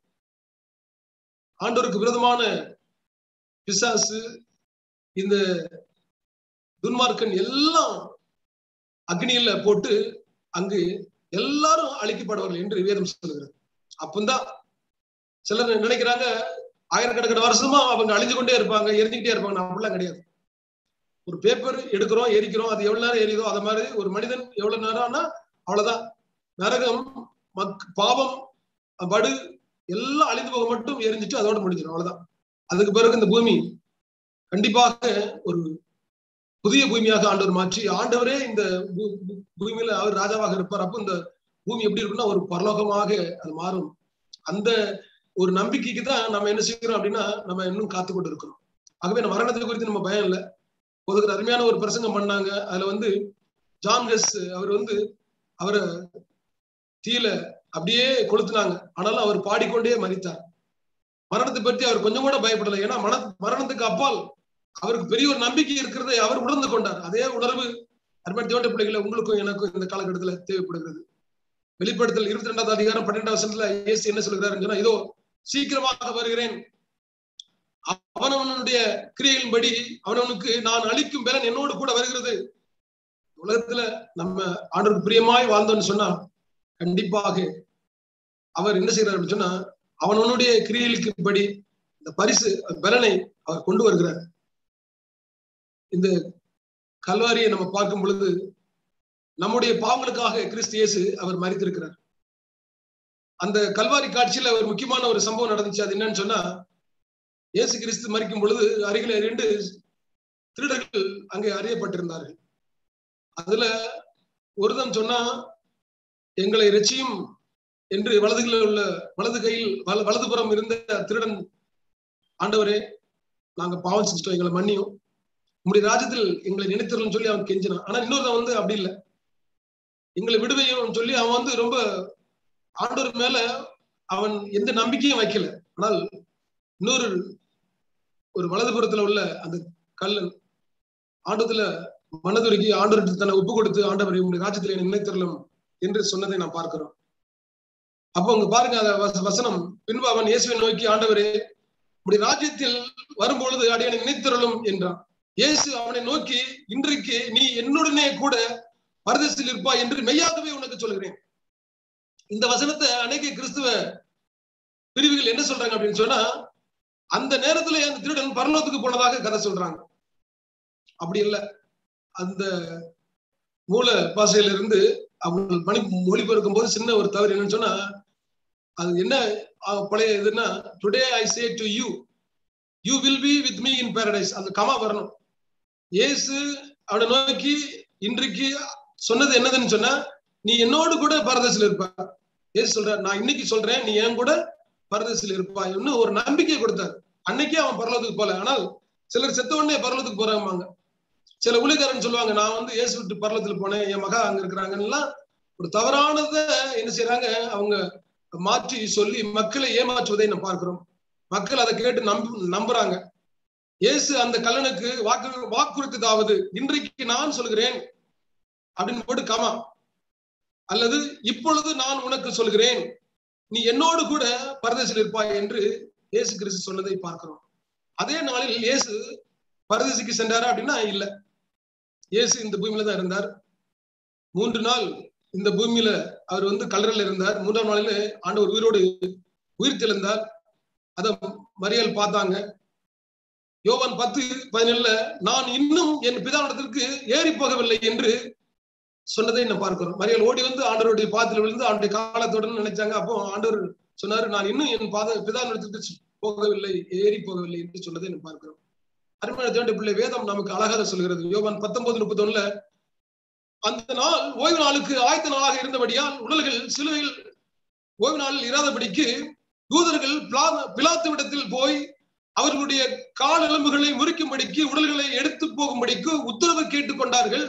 ஆண்டவருக்கு விரோதமான பிசாசு இந்த துன்மார்க்கன் எல்லாம் அக்னியில போட்டு அங்கு எல்லாரும் அழிக்கப்படுவார்கள் என்று வேதம் சொல்லுகிறது அப்பந்தான் சிலர் நினைக்கிறாங்க ஆயிரக்கணக்கான வருஷமா அவங்க அழிஞ்சு கொண்டே இருப்பாங்க எரிஞ்சுக்கிட்டே இருப்பாங்க அப்படிலாம் கிடையாது ஒரு பேப்பர் எடுக்கிறோம் எரிக்கிறோம் அது எவ்வளவு நேரம் எரியுதோ அது மாதிரி ஒரு மனிதன் எவ்வளவு நேரம்னா அவ்வளவுதான் நரகம் மக் பாவம் படு எல்லாம் அழிந்து போக மட்டும் எரிஞ்சிட்டு அதோட முடிஞ்சிடும் அவ்வளவுதான் அதுக்கு பிறகு இந்த பூமி கண்டிப்பாக ஒரு புதிய பூமியாக ஆண்டவர் மாற்றி ஆண்டவரே இந்த பூ- பூ- பூமியில அவர் ராஜாவாக இருப்பார் அப்போ இந்த பூமி எப்படி இருக்குன்னா ஒரு பரலோகமாக அது மாறும் அந்த ஒரு நம்பிக்கைக்கு தான் நம்ம என்ன செய்யறோம் அப்படின்னா நம்ம இன்னும் காத்து கொண்டு இருக்கிறோம் ஆகவே நம்ம மரணத்தை குறித்து நம்ம பயம் இல்லை ஒதுக்குற அருமையான ஒரு பிரசங்கம் பண்ணாங்க அதுல வந்து ஜான் கஸ் அவர் வந்து அவரை தீல அப்படியே கொளுத்துனாங்க ஆனாலும் அவர் பாடிக்கொண்டே மறித்தார் மரணத்தை பற்றி அவர் கொஞ்சம் கூட பயப்படலை ஏன்னா மன மரணத்துக்கு அப்பால் அவருக்கு பெரிய ஒரு நம்பிக்கை இருக்கிறதை அவர் உணர்ந்து கொண்டார் அதே உணர்வு அருமை தேவட்ட பிள்ளைகளை உங்களுக்கும் எனக்கும் இந்த காலகட்டத்துல தேவைப்படுகிறது வெளிப்படுத்தல் இருபத்தி ரெண்டாவது அதிகாரம் பன்னெண்டாவது வசனத்துல இயேசு என்ன சொல்கிறாருன்னு சொன்னா இதோ சீக்கிரமாக வருகிறேன் அவனவனுடைய கிரியைகளின்படி அவனவனுக்கு நான் அளிக்கும் பலன் என்னோடு கூட வருகிறது உலகத்துல நம்ம ஆண்டவருக்கு பிரியமாய் வாழ்ந்தோம்னு சொன்னா கண்டிப்பாக அவர் என்ன செய்யறாரு அப்படின்னு சொன்னா அவனவனுடைய கிரியைகளுக்கு படி இந்த பரிசு பலனை அவர் கொண்டு வருகிறார் இந்த கல்வாரியை நம்ம பார்க்கும் பொழுது நம்முடைய பாவங்களுக்காக கிறிஸ்து இயேசு அவர் மறித்திருக்கிறார் அந்த கல்வாரி காட்சியில ஒரு முக்கியமான ஒரு சம்பவம் நடந்துச்சு அது என்னன்னு சொன்னா இயேசு கிறிஸ்து மறிக்கும் பொழுது அருகில இரண்டு திருடர்கள் அங்கே அறியப்பட்டிருந்தார்கள் அதுல ஒருதன் சொன்னா எங்களை ரட்சியும் என்று வலதுகளில் உள்ள வலது கையில் வல வலதுபுறம் இருந்த திருடன் ஆண்டவரே நாங்க பாவம் செஞ்சுட்டோம் எங்களை மன்னியும் உங்களுடைய ராஜ்யத்தில் எங்களை நினைத்திரலும் சொல்லி அவன் கெஞ்சினான் ஆனா இன்னொருத்தன் வந்து அப்படி இல்லை எங்களை விடுவையும் சொல்லி அவன் வந்து ரொம்ப ஆண்டவர் மேல அவன் எந்த நம்பிக்கையும் வைக்கல ஆனால் இன்னொரு ஒரு வலதுபுறத்துல உள்ள அந்த கல்லன் ஆண்டத்துல மனதுருகி ஆண்டவருக்கு தன்னை ஒப்பு கொடுத்து ஆண்டவரை உங்களுடைய ராஜ்யத்தில் என்னை நினைத்திரலும் என்று சொன்னதை நாம் பார்க்கிறோம் அப்போ அங்க பாருங்க அந்த வச- வசனம் பின்பு அவன் இயேசுவை நோக்கி ஆண்டவரே உடைய ராஜ்யத்தில் வரும்பொழுது அடியனை நினைத்திரலும் என்றான் இயேசு அவனை நோக்கி இன்றைக்கு நீ என்னுடனே கூட பரதேசத்தில் இருப்பாய் என்று மெய்யாகவே உனக்கு சொல்கிறேன் இந்த வசனத்தை அநேக கிறிஸ்துவ பிரிவுகள் என்ன சொல்றாங்க அப்படின்னு சொன்னா அந்த நேரத்துல அந்த திருடன் பரலோகத்துக்கு போனதாக கதை சொல்றாங்க அப்படி இல்லை அந்த மூல பாசையில இருந்து அவங்க மணி மொழிபெயர்க்கும் போது சின்ன ஒரு தவறு என்னன்னு சொன்னா அது என்ன அஹ், பழைய இதுன்னா today I say to you you will be with me in paradise அந்த கமா வரணும் இயேசு அவனை நோக்கி இன்றைக்கு சொன்னது என்னதுன்னு சொன்னா நீ என்னோடு கூட பரதேசில் இருப்ப இயேசு சொல்றார் நான் இன்னைக்கு சொல்றேன் நீ என் கூட பரதேசில் இருப்பாய் ஒரு நம்பிக்கை கொடுத்தார் அன்னைக்கே அவன் பரலோகத்துக்கு போல ஆனால் சிலர் செத்த உடனே பரலோகத்துக்கு போறாங்க சில ஊழியக்காரன் சொல்லுவாங்க நான் வந்து இயேசு விட்டு பரலத்துல போனேன் என் மகா அங்க இருக்கிறாங்கலாம் ஒரு தவறானதை என்ன செய்யறாங்க அவங்க மாற்றி சொல்லி மக்களை ஏமாற்றுவதை நம்ம பார்க்கிறோம் மக்கள் அதை கேட்டு நம்ப நம்புறாங்க இயேசு அந்த கல்லனுக்கு வாக்கு வாக்குறுத்ததாவது இன்றைக்கு நான் சொல்கிறேன் அப்படின்னு போட்டு காமா அல்லது இப்பொழுது நான் உனக்கு சொல்கிறேன் நீ என்னோடு கூட பரதேசில் இருப்பாய் என்று இயேசு கிறிஸ்து சொன்னதை பார்க்கிறோம் அதே நாளில் இயேசு பரதேசிக்கு சென்றாரா அப்படின்னா இல்ல இயேசு இந்த பூமியில தான் இருந்தார் மூன்று நாள் இந்த பூமியில அவர் வந்து கல்லறையில் இருந்தார் மூன்றாம் நாளில ஆண்டவர் உயிரோடு உயிர் தெளிந்தார் அத மரியாள் பார்த்தாங்க யோவான் பத்து பதினேழுல நான் இன்னும் என் பிதாவிடத்திற்கு ஏறி போகவில்லை என்று சொன்னதை நம்ம பார்க்கிறோம் மரியாள் ஓடி வந்து ஆண்டவருடைய பாதத்தில் விழுந்து அவனுடைய காலத்துடன் நினைச்சாங்க அப்போ ஆண்டவர் சொன்னாரு நான் இன்னும் என் பாத பிதாவிடத்துக்கு போகவில்லை ஏறி போகவில்லை என்று சொன்னதை நம்ம பார்க்கிறோம் அருமையான தேவனுடைய பிள்ளை வேதம் நமக்கு அழகாக சொல்கிறது யோவான் பத்தொன்பது முப்பத்தி ஒண்ணுல அந்த நாள் ஓய்வு நாளுக்கு ஆயத்த நாளாக இருந்தபடியால் உடல்கள் சிலுவையில் ஓய்வு நாளில் இராதபடிக்கு தூதர்கள் பிலா- பிலாத்து விடத்தில் போய் அவர்களுடைய கால் எலும்புகளை முறிக்கும்படிக்கு உடல்களை எடுத்து போகும்படிக்கு உத்தரவு கேட்டுக் கொண்டார்கள்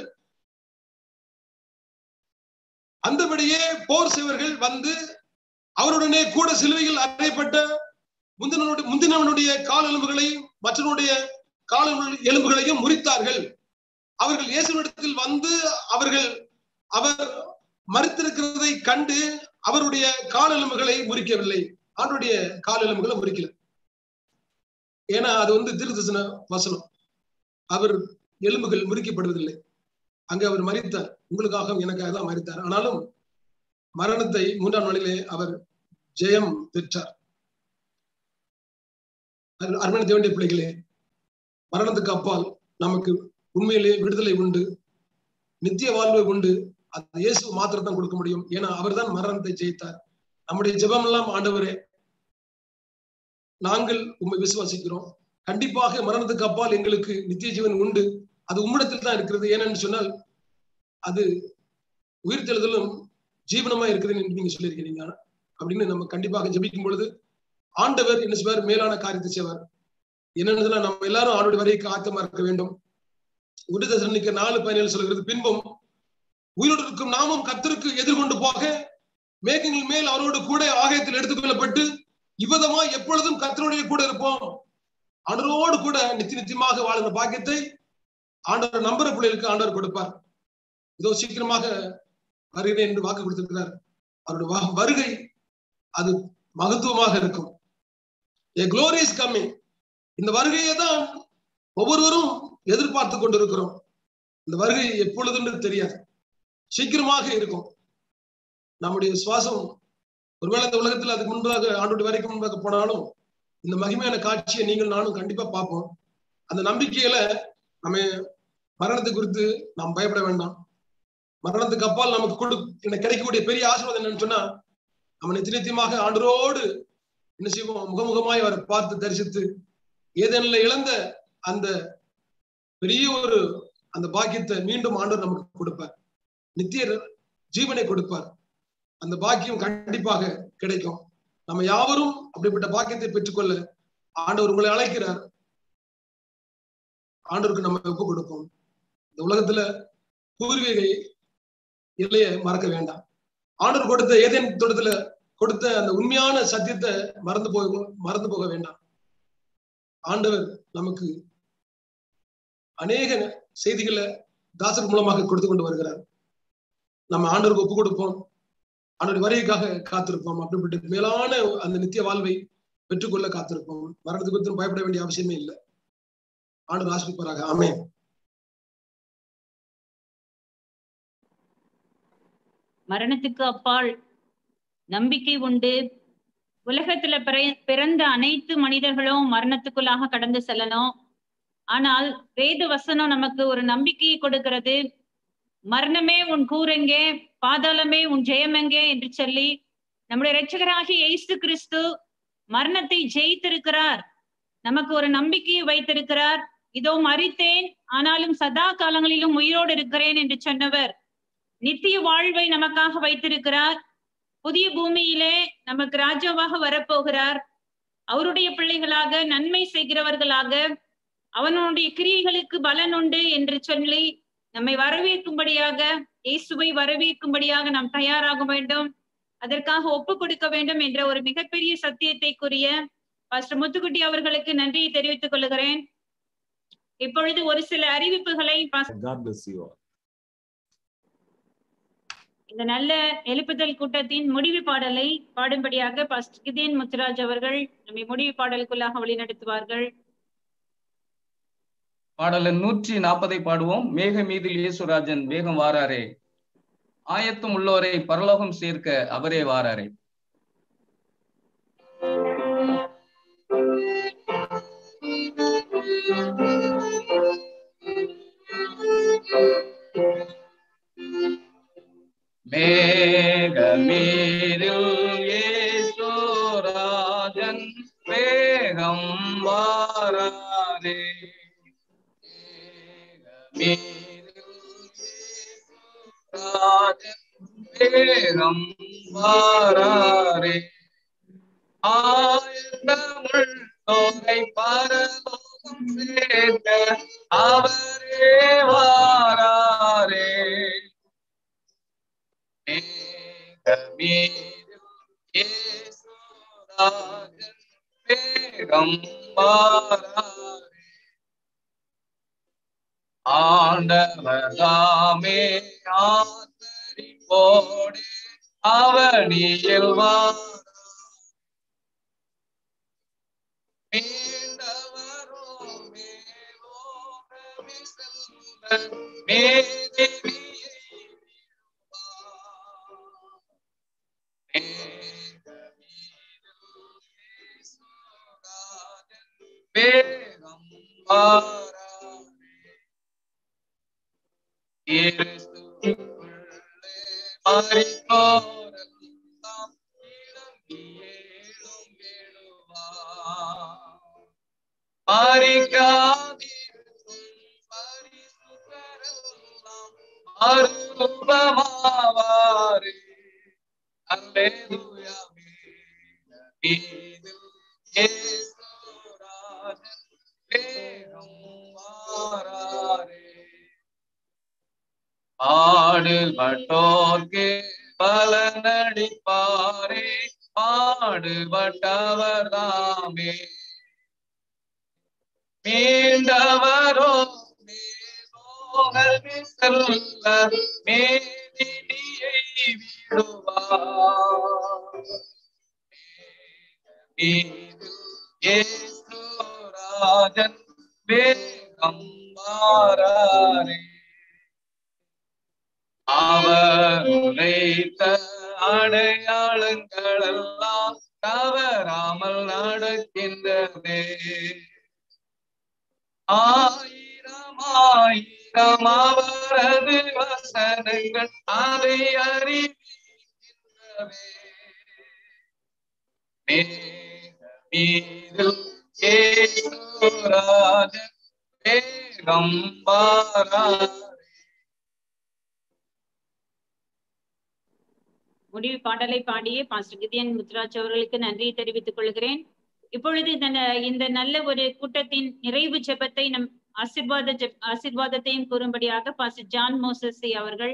அந்தபடியே போர் செய்வர்கள் வந்து அவருடனே கூட சிலுவையில் அறையப்பட்ட முந்தினனுடைய முந்தினவனுடைய கால் எலும்புகளை மற்றவனுடைய கால் எலும்பு- எலும்புகளையும் முறித்தார்கள் அவர்கள் இயேசுவிடத்தில் வந்து அவர்கள் அவர் மறுத்திருக்கிறதை கண்டு அவருடைய கால் எலும்புகளை முறிக்கவில்லை ஆண்டுடைய கால் எலும்புகளை முறிக்கல ஏன்னா அது வந்து திருதர்சன வசனம் அவர் எலும்புகள் முறிக்கப்படுவதில்லை அங்கே அவர் மறித்தார் உங்களுக்காக எனக்காக தான் மறித்தார் ஆனாலும் மரணத்தை மூன்றாம் நாளிலே அவர் ஜெயம் பெற்றார் அருமையான தேவண்டிய பிள்ளைகளே மரணத்துக்கு அப்பால் நமக்கு உண்மையிலே விடுதலை உண்டு நித்திய வாழ்வு உண்டு அது இயேசு மாத்திரத்தான் கொடுக்க முடியும் ஏன்னா அவர்தான் மரணத்தை ஜெயித்தார் நம்முடைய ஜெபம் எல்லாம் ஆண்டவரே நாங்கள் உண்மை விசுவாசிக்கிறோம் கண்டிப்பாக மரணத்துக்கு அப்பால் எங்களுக்கு நித்திய ஜீவன் உண்டு அது உம்மிடத்தில் தான் இருக்கிறது ஏனென்று சொன்னால் அது உயிர்த்தெழுதலும் ஜீவனமா இருக்குதுன்னு நீங்க சொல்லியிருக்கிறீங்க அப்படின்னு நம்ம கண்டிப்பாக ஜெபிக்கும் பொழுது ஆண்டவர் என்ன செய்வார் மேலான காரியத்தை செய்வார் என்னன்னு நம்ம எல்லாரும் ஆண்டோட வரைக்கு ஆத்தமா இருக்க வேண்டும் உடுதசனிக்க நாலு பயணிகள் சொல்கிறது பின்பும் உயிரோடு இருக்கும் நாமும் கத்தருக்கு எதிர்கொண்டு போக மேகங்கள் மேல் அவரோடு கூட ஆகாயத்தில் எடுத்துக்கொள்ளப்பட்டு இவ்விதமா எப்பொழுதும் கத்தருடைய கூட இருப்போம் ஆண்டவரோடு கூட நித்தி நித்தியமாக வாழ்ந்த பாக்கியத்தை ஆண்டவர் நம்புற பிள்ளைகளுக்கு ஆண்டவர் கொடுப்பார் இதோ சீக்கிரமாக வருகிறேன் என்று வாக்கு கொடுத்திருக்கிறார் அவருடைய வ- வருகை அது மகத்துவமாக இருக்கும் a glory is coming இந்த வருகையை தான் ஒவ்வொருவரும் எதிர்பார்த்து கொண்டிருக்கிறோம் இந்த வருகை எப்பொழுதுன்னு தெரியாது சீக்கிரமாக இருக்கும் நம்முடைய சுவாசம் ஒருவேளை இந்த உலகத்துல அதுக்கு முன்பாக ஆண்டோட வரைக்கும் முன்பாக போனாலும் இந்த மகிமையான காட்சியை நீங்கள் நானும் கண்டிப்பா பார்ப்போம் அந்த நம்பிக்கையில நம்ம மரணத்தை குறித்து நாம் பயப்பட வேண்டாம் மரணத்துக்கு அப்பால் நமக்கு கொடு எனக்கு கிடைக்கக்கூடிய பெரிய ஆசீர்வாதம் என்னன்னு சொன்னா நம்ம நித்திய நித்தியமாக ஆண்டரோடு என்ன செய்வோம் முகமுகமாய் அவரை பார்த்து தரிசித்து ஏதேனில் இழந்த அந்த பெரிய ஒரு அந்த பாக்கியத்தை மீண்டும் ஆண்டவர் நமக்கு கொடுப்பார் நித்திய ஜீவனை கொடுப்பார் அந்த பாக்கியம் கண்டிப்பாக கிடைக்கும் நம்ம யாவரும் அப்படிப்பட்ட பாக்கியத்தை பெற்றுக்கொள்ள ஆண்டவர் உங்களை அழைக்கிறார் ஆண்டவருக்கு நம்ம ஒப்பு கொடுப்போம் இந்த உலகத்துல பூர்வீக எல்லையை மறக்க வேண்டாம் ஆண்டவர் கொடுத்த ஏதேன் தோட்டத்துல கொடுத்த அந்த உண்மையான சத்தியத்தை மறந்து போக மறந்து போக வேண்டாம் ஆண்டவர் நமக்கு அநேக செய்திகளை தாசர் மூலமாக கொடுத்து கொண்டு வருகிறார் நம்ம ஆண்டவருக்கு ஒப்பு கொடுப்போம் ஆண்டவர் வரைக்காக காத்திருப்போம் அப்படிப்பட்ட மேலான அந்த நித்திய வாழ்வை பெற்றுக்கொள்ள காத்திருப்போம் மரணத்துக்கு குறித்து பயப்பட வேண்டிய அவசியமே இல்லை ஆண்டவர் ஆசிரிப்பாராக ஆமென் மரணத்துக்கு அப்பால் நம்பிக்கை உண்டு உலகத்துல பிற- பிறந்த அனைத்து மனிதர்களும் மரணத்துக்குள்ளாக கடந்து செல்லணும் ஆனால் வேத வசனம் நமக்கு ஒரு நம்பிக்கையை கொடுக்கிறது மரணமே உன் கூரெங்கே பாதாளமே உன் ஜெயமெங்கே என்று சொல்லி நம்முடைய இரட்சகராகிய இயேசு கிறிஸ்து மரணத்தை ஜெயித்திருக்கிறார் நமக்கு ஒரு நம்பிக்கையை வைத்திருக்கிறார் இதோ மறித்தேன் ஆனாலும் சதா காலங்களிலும் உயிரோடு இருக்கிறேன் என்று சொன்னவர் நித்திய வாழ்வை நமக்காக வைத்திருக்கிறார் புதிய பூமியிலே நமக்கு ராஜாவாக வரப்போகிறார் அவருடைய பிள்ளைகளாக நன்மை செய்கிறவர்களாக அவனுடைய கிரியைகளுக்கு பலன் உண்டு என்று சொல்லி நம்மை வரவேற்கும்படியாக இயேசுவை வரவேற்கும்படியாக நாம் தயாராக வேண்டும் அதற்காக ஒப்பு கொடுக்க வேண்டும் என்ற ஒரு மிகப்பெரிய சத்தியத்தை கூறிய பாஸ்டர் முத்துக்குட்டி அவர்களுக்கு நன்றியை தெரிவித்துக் கொள்கிறேன் இப்பொழுது ஒரு சில அறிவிப்புகளை பாஸ்- God bless you all. இந்த நல்ல எழுப்புதல் கூட்டத்தின் முடிவு பாடலை பாடும்படியாக பாஸ்டர் கிதேன் முத்துராஜ் அவர்கள் நம்மை முடிவு பாடலுக்குள்ளாக வழிநடத்துவார்கள் பாடல் எண் நூற்றி நாற்பதை பாடுவோம் மேக மீதில் இயேசுராஜன் வேகம் வாராரே ஆயத்தம் உள்ளோரை பரலோகம் சேர்க்க அவரே வாராரே மேகமீரில் ஏசுராஜன் வேகம் வாராரே மேகமீரில் ஏசுராஜன் வேகம் வாராரே ஆயத்தமுள் தோகை பரலோகம் சேர்க்க அவரே வாராரே வேகம் வாராரே ஆண்டவராமே ஆத்தரிப்போடு அவனியில் வாரா மீண்டவரோ மேலோகமே செல்ல மேதினியை வேகம் வாராரே கிறிஸ்துவுக்குள்ளே மரித்தோரெல்லாம் இறங்கி ஏழும் எழுவார். மரிக்காதிருக்கும் பரிசுத்தரெல்லாம் மறுரூபமாவாரே. அல்லேலூயாவே. மீதில் இயேசுராஜன் வேகம் வாராரே பாடுபட்டோர்க்கு பலனடிப்பாரே பாடுபட்டவர் தாமே மீண்டவரோ மேலோகமே செல்ல மேதினியை விடுவார் ராஜன் வேகம் மாறாரே அவர் உரைத்த அடையாளங்கள் எல்லாம் தவறாமல் நடக்கின்றதே ஆயிரம் ஆயிரம் அவரது வசனங்கள் அதை அறிவிக்கின்றவே மீதில் ஏசுராஜன் வேகம் பாராரே முடிவு பாடலை பாடிய பாஸ்டர் கிதியன் முத்துராஜ் அவர்களுக்கு நன்றியை தெரிவித்துக் கொள்கிறேன் இப்பொழுது இந்த ந- இந்த நல்ல ஒரு கூட்டத்தின் நிறைவு ஜெபத்தை நம் ஆசிர்வாத ஜெப் ஆசிர்வாதத்தையும் கூறும்படியாக பாஸ்டர் ஜான் மோசஸி அவர்கள்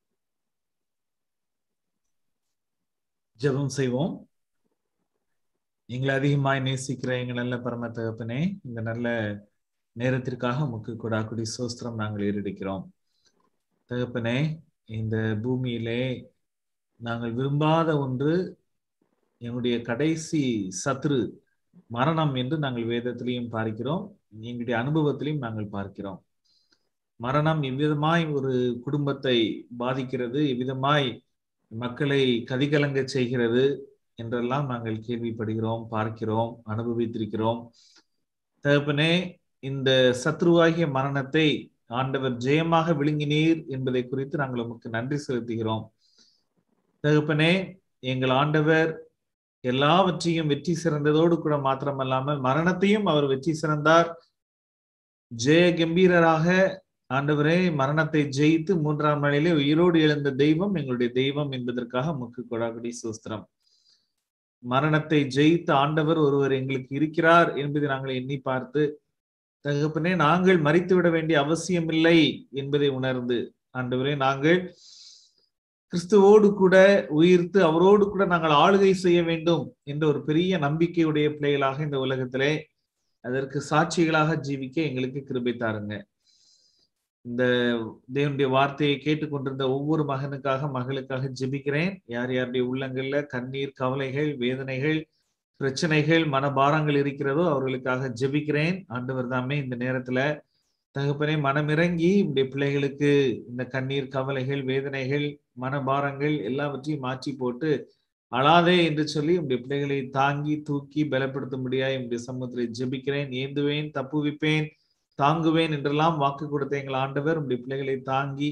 ஜெபம் செய்வோம் எங்களை அதிகமாய் நேசிக்கிற எங்கள் நல்ல பரம தகப்பனே இந்த நல்ல நேரத்திற்காக உமக்கு கொடாக்குடி சோஸ்திரம் நாங்கள் ஏறெடுக்கிறோம் தகப்பனே இந்த பூமியிலே நாங்கள் விரும்பாத ஒன்று எங்களுடைய கடைசி சத்ரு மரணம் என்று நாங்கள் வேதத்திலையும் பார்க்கிறோம் எங்களுடைய அனுபவத்திலையும் நாங்கள் பார்க்கிறோம் மரணம் எவ்விதமாய் ஒரு குடும்பத்தை பாதிக்கிறது எவ்விதமாய் மக்களை கதிகலங்க செய்கிறது என்றெல்லாம் நாங்கள் கேள்விப்படுகிறோம் பார்க்கிறோம் அனுபவித்திருக்கிறோம் தகப்பனே இந்த சத்ருவாகிய மரணத்தை ஆண்டவர் ஜெயமாக விழுங்கினீர் என்பதை குறித்து நாங்கள் உமக்கு நன்றி செலுத்துகிறோம் தகப்பனே எங்கள் ஆண்டவர் எல்லாவற்றையும் வெற்றி சிறந்ததோடு கூட மாத்திரமல்லாமல் மரணத்தையும் அவர் வெற்றி சிறந்தார் ஜெய கம்பீரராக ஆண்டவரே மரணத்தை ஜெயித்து மூன்றாம் நாளிலே உயிரோடு எழுந்த தெய்வம் எங்களுடைய தெய்வம் என்பதற்காக முக்கு கொடாகுடி சூஸ்திரம் மரணத்தை ஜெயித்த ஆண்டவர் ஒருவர் எங்களுக்கு இருக்கிறார் என்பதை நாங்கள் எண்ணி பார்த்து தகப்பனே நாங்கள் மறித்து விட வேண்டிய அவசியமில்லை என்பதை உணர்ந்து ஆண்டவரே நாங்கள் கிறிஸ்துவோடு கூட உயிர்த்து அவரோடு கூட நாங்கள் ஆளுகை செய்ய வேண்டும் என்ற ஒரு பெரிய நம்பிக்கையுடைய பிள்ளைகளாக இந்த உலகத்திலே அதற்கு சாட்சிகளாக ஜீவிக்க எங்களுக்கு கிருபை தாருங்க இந்த தேவனுடைய வார்த்தையை கேட்டுக்கொண்டிருந்த ஒவ்வொரு மகனுக்காக மகளுக்காக ஜெபிக்கிறேன் யார் யாருடைய உள்ளங்கள்ல கண்ணீர் கவலைகள் வேதனைகள் பிரச்சனைகள் மனபாரங்கள் இருக்கிறதோ அவர்களுக்காக ஜெபிக்கிறேன் ஆண்டவர் தாமே இந்த நேரத்துல தகப்பனே மனமிறங்கி இந்த பிள்ளைகளுக்கு இந்த கண்ணீர் கவலைகள் வேதனைகள் மனபாரங்கள் எல்லாவற்றையும் மாற்றி போட்டு அழாதே என்று சொல்லி உடைய பிள்ளைகளை தாங்கி தூக்கி பலப்படுத்தும்படியா என்னுடைய சமூகத்திலே ஜெபிக்கிறேன் ஏந்துவேன் தப்புவிப்பேன் தாங்குவேன் என்றெல்லாம் வாக்கு கொடுத்த எங்கள் ஆண்டவர் உடைய பிள்ளைகளை தாங்கி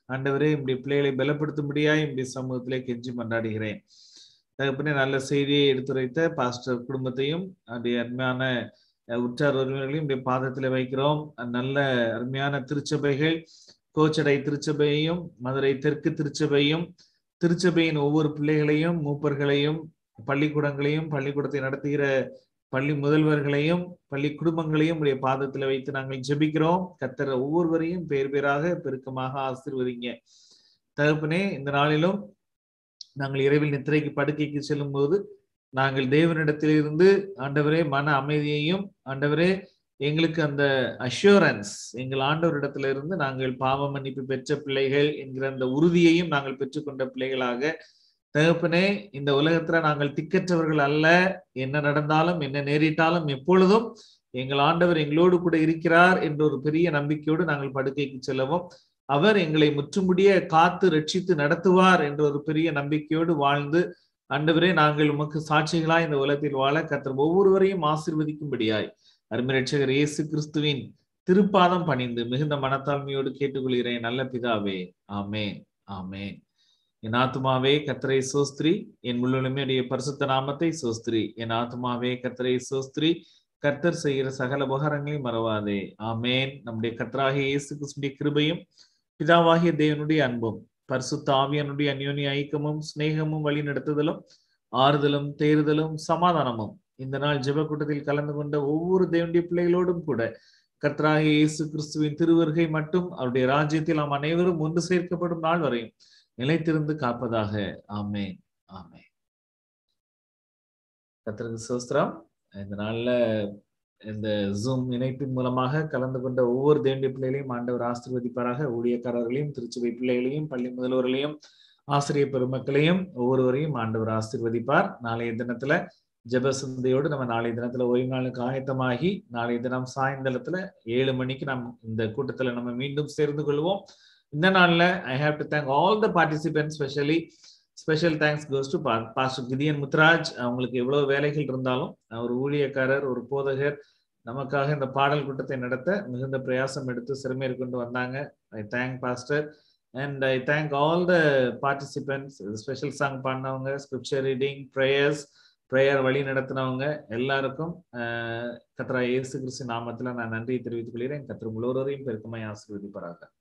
ஆண்டவரே இப்படி பிள்ளைகளை பலப்படுத்தும்படியாய் இப்படி சமூகத்திலே கெஞ்சி மன்றாடுகிறேன் தகப்பனே நல்ல செய்தியை எடுத்துரைத்த பாஸ்டர் குடும்பத்தையும் அப்படி அருமையான அஹ், உற்றார் உறவினர்களையும் இப்படி பாதத்தில் வைக்கிறோம் அஹ், நல்ல அருமையான திருச்சபைகள் கோச்சடை திருச்சபையையும் மதுரை தெற்கு திருச்சபையும் திருச்சபையின் ஒவ்வொரு பிள்ளைகளையும் மூப்பர்களையும் பள்ளிக்கூடங்களையும் பள்ளிக்கூடத்தை நடத்துகிற பள்ளி முதல்வர்களையும் பள்ளி குடும்பங்களையும் உடைய பாதத்துல வைத்து நாங்கள் ஜெபிக்கிறோம் கத்தர் ஒவ்வொருவரையும் பேர் பேராக பெருக்கமாக ஆசீர்வதிங்க தகப்பனே இந்த நாளிலும் நாங்கள் இரவில் நித்திரைக்கு படுக்கைக்கு செல்லும் போது நாங்கள் தேவனிடத்திலிருந்து ஆண்டவரே மன அமைதியையும் ஆண்டவரே எங்களுக்கு அந்த அஷூரன்ஸ் எங்கள் ஆண்டவரிடத்துல இருந்து நாங்கள் பாவ மன்னிப்பு பெற்ற பிள்ளைகள் என்கிற அந்த உறுதியையும் நாங்கள் பெற்றுக்கொண்ட பிள்ளைகளாக தகப்பனே இந்த உலகத்துல நாங்கள் திக்கற்றவர்கள் அல்ல என்ன நடந்தாலும் என்ன நேரிட்டாலும் எப்பொழுதும் எங்கள் ஆண்டவர் எங்களோடு கூட இருக்கிறார் என்ற ஒரு பெரிய நம்பிக்கையோடு நாங்கள் படுக்கைக்கு செல்லவும் அவர் எங்களை முற்றுமுடிய காத்து ரட்சித்து நடத்துவார் என்ற ஒரு பெரிய நம்பிக்கையோடு வாழ்ந்து ஆண்டவரே நாங்கள் உமக்கு சாட்சிகளாய் இந்த உலகத்தில் வாழ கத்தர் ஒவ்வொருவரையும் ஆசிர்வதிக்கும்படியாய் அருமை ரட்சகர் இயேசு கிறிஸ்துவின் திருப்பாதம் பணிந்து மிகுந்த மனத்தாழ்மையோடு கேட்டுக்கொள்கிறேன் நல்ல பிதாவே ஆமேன் ஆமேன் என் ஆத்துமாவே கத்தரை சோஸ்திரி என் முள்ளுமையுடைய பரிசுத்த நாமத்தை சோஸ்திரி என் ஆத்துமாவே கத்தரை சோஸ்திரி கர்த்தர் செய்கிற சகல உபகாரங்களையும் மறவாதே ஆமேன் நம்முடைய கத்தராகிய இயேசு கிறிஸ்துடைய கிருபையும் பிதாவாகிய தேவனுடைய அன்பும் பரிசுத்த ஆவியனுடைய அந்யோன்ய ஐக்கியமும் சிநேகமும் வழி நடத்துதலும் ஆறுதலும் தேறுதலும் சமாதானமும் இந்த நாள் ஜெப கூட்டத்தில் கலந்து கொண்ட ஒவ்வொரு தேவனுடைய பிள்ளைகளோடும் கூட கர்த்தராகிய இயேசு கிறிஸ்துவின் திருவருகை மட்டும் அவருடைய ராஜ்யத்தில் நாம் அனைவரும் ஒன்று சேர்க்கப்படும் நாள் வரையும் நிலைத்திருந்து காப்பதாக ஆமேன் ஆமேன் கர்த்தருக்கு சோஸ்திரம் இந்த நாள்ல இந்த ஜூம் இணைப்பின் மூலமாக கலந்து கொண்ட ஒவ்வொரு தேண்டிய பிள்ளைகளையும் ஆண்டவர் ஆசீர்வதிப்பாராக ஊழியக்காரர்களையும் திருச்சுவை பிள்ளைகளையும் பள்ளி முதல்வர்களையும் ஆசிரியர் பெருமக்களையும் ஒவ்வொருவரையும் ஆண்டவர் ஆசீர்வதிப்பார் நாளைய தினத்துல ஜெப சிந்தையோடு நம்ம நாளைய தினத்துல ஓய்வு நாளுக்கு ஆயத்தமாகி நாளைய தினம் சாயந்தரத்துல ஏழு மணிக்கு நாம் இந்த கூட்டத்துல நம்ம மீண்டும் சேர்ந்து கொள்வோம் இந்த நாள்ல I have to thank all the participant specially special thanks goes to pastor Gideon Muthraj அவங்களுக்கு எவ்வளவு வேலைகள் இருந்தாலும் ஒரு ஊழியக்காரர் ஒரு போதகர் நமக்காக இந்த பாடல் கூட்டத்தை நடத்த மிகுந்த பிரயாசம் எடுத்து சிறுமையை கொண்டு வந்தாங்க I thank pastor and I thank all the participants special song பாடினவங்க ஸ்கிரிப்சர் ரீடிங் ப்ரேயர்ஸ் ப்ரேயர் வழி நடத்தினவங்க எல்லாருக்கும் கத்ரா இயேசு கிறிஸ்து நாமத்துல நான் நன்றியை தெரிவித்துக் கொள்கிறேன் கத்திர முழுவதையும் பெருக்கமாய் ஆசீர்வதிப்பாராக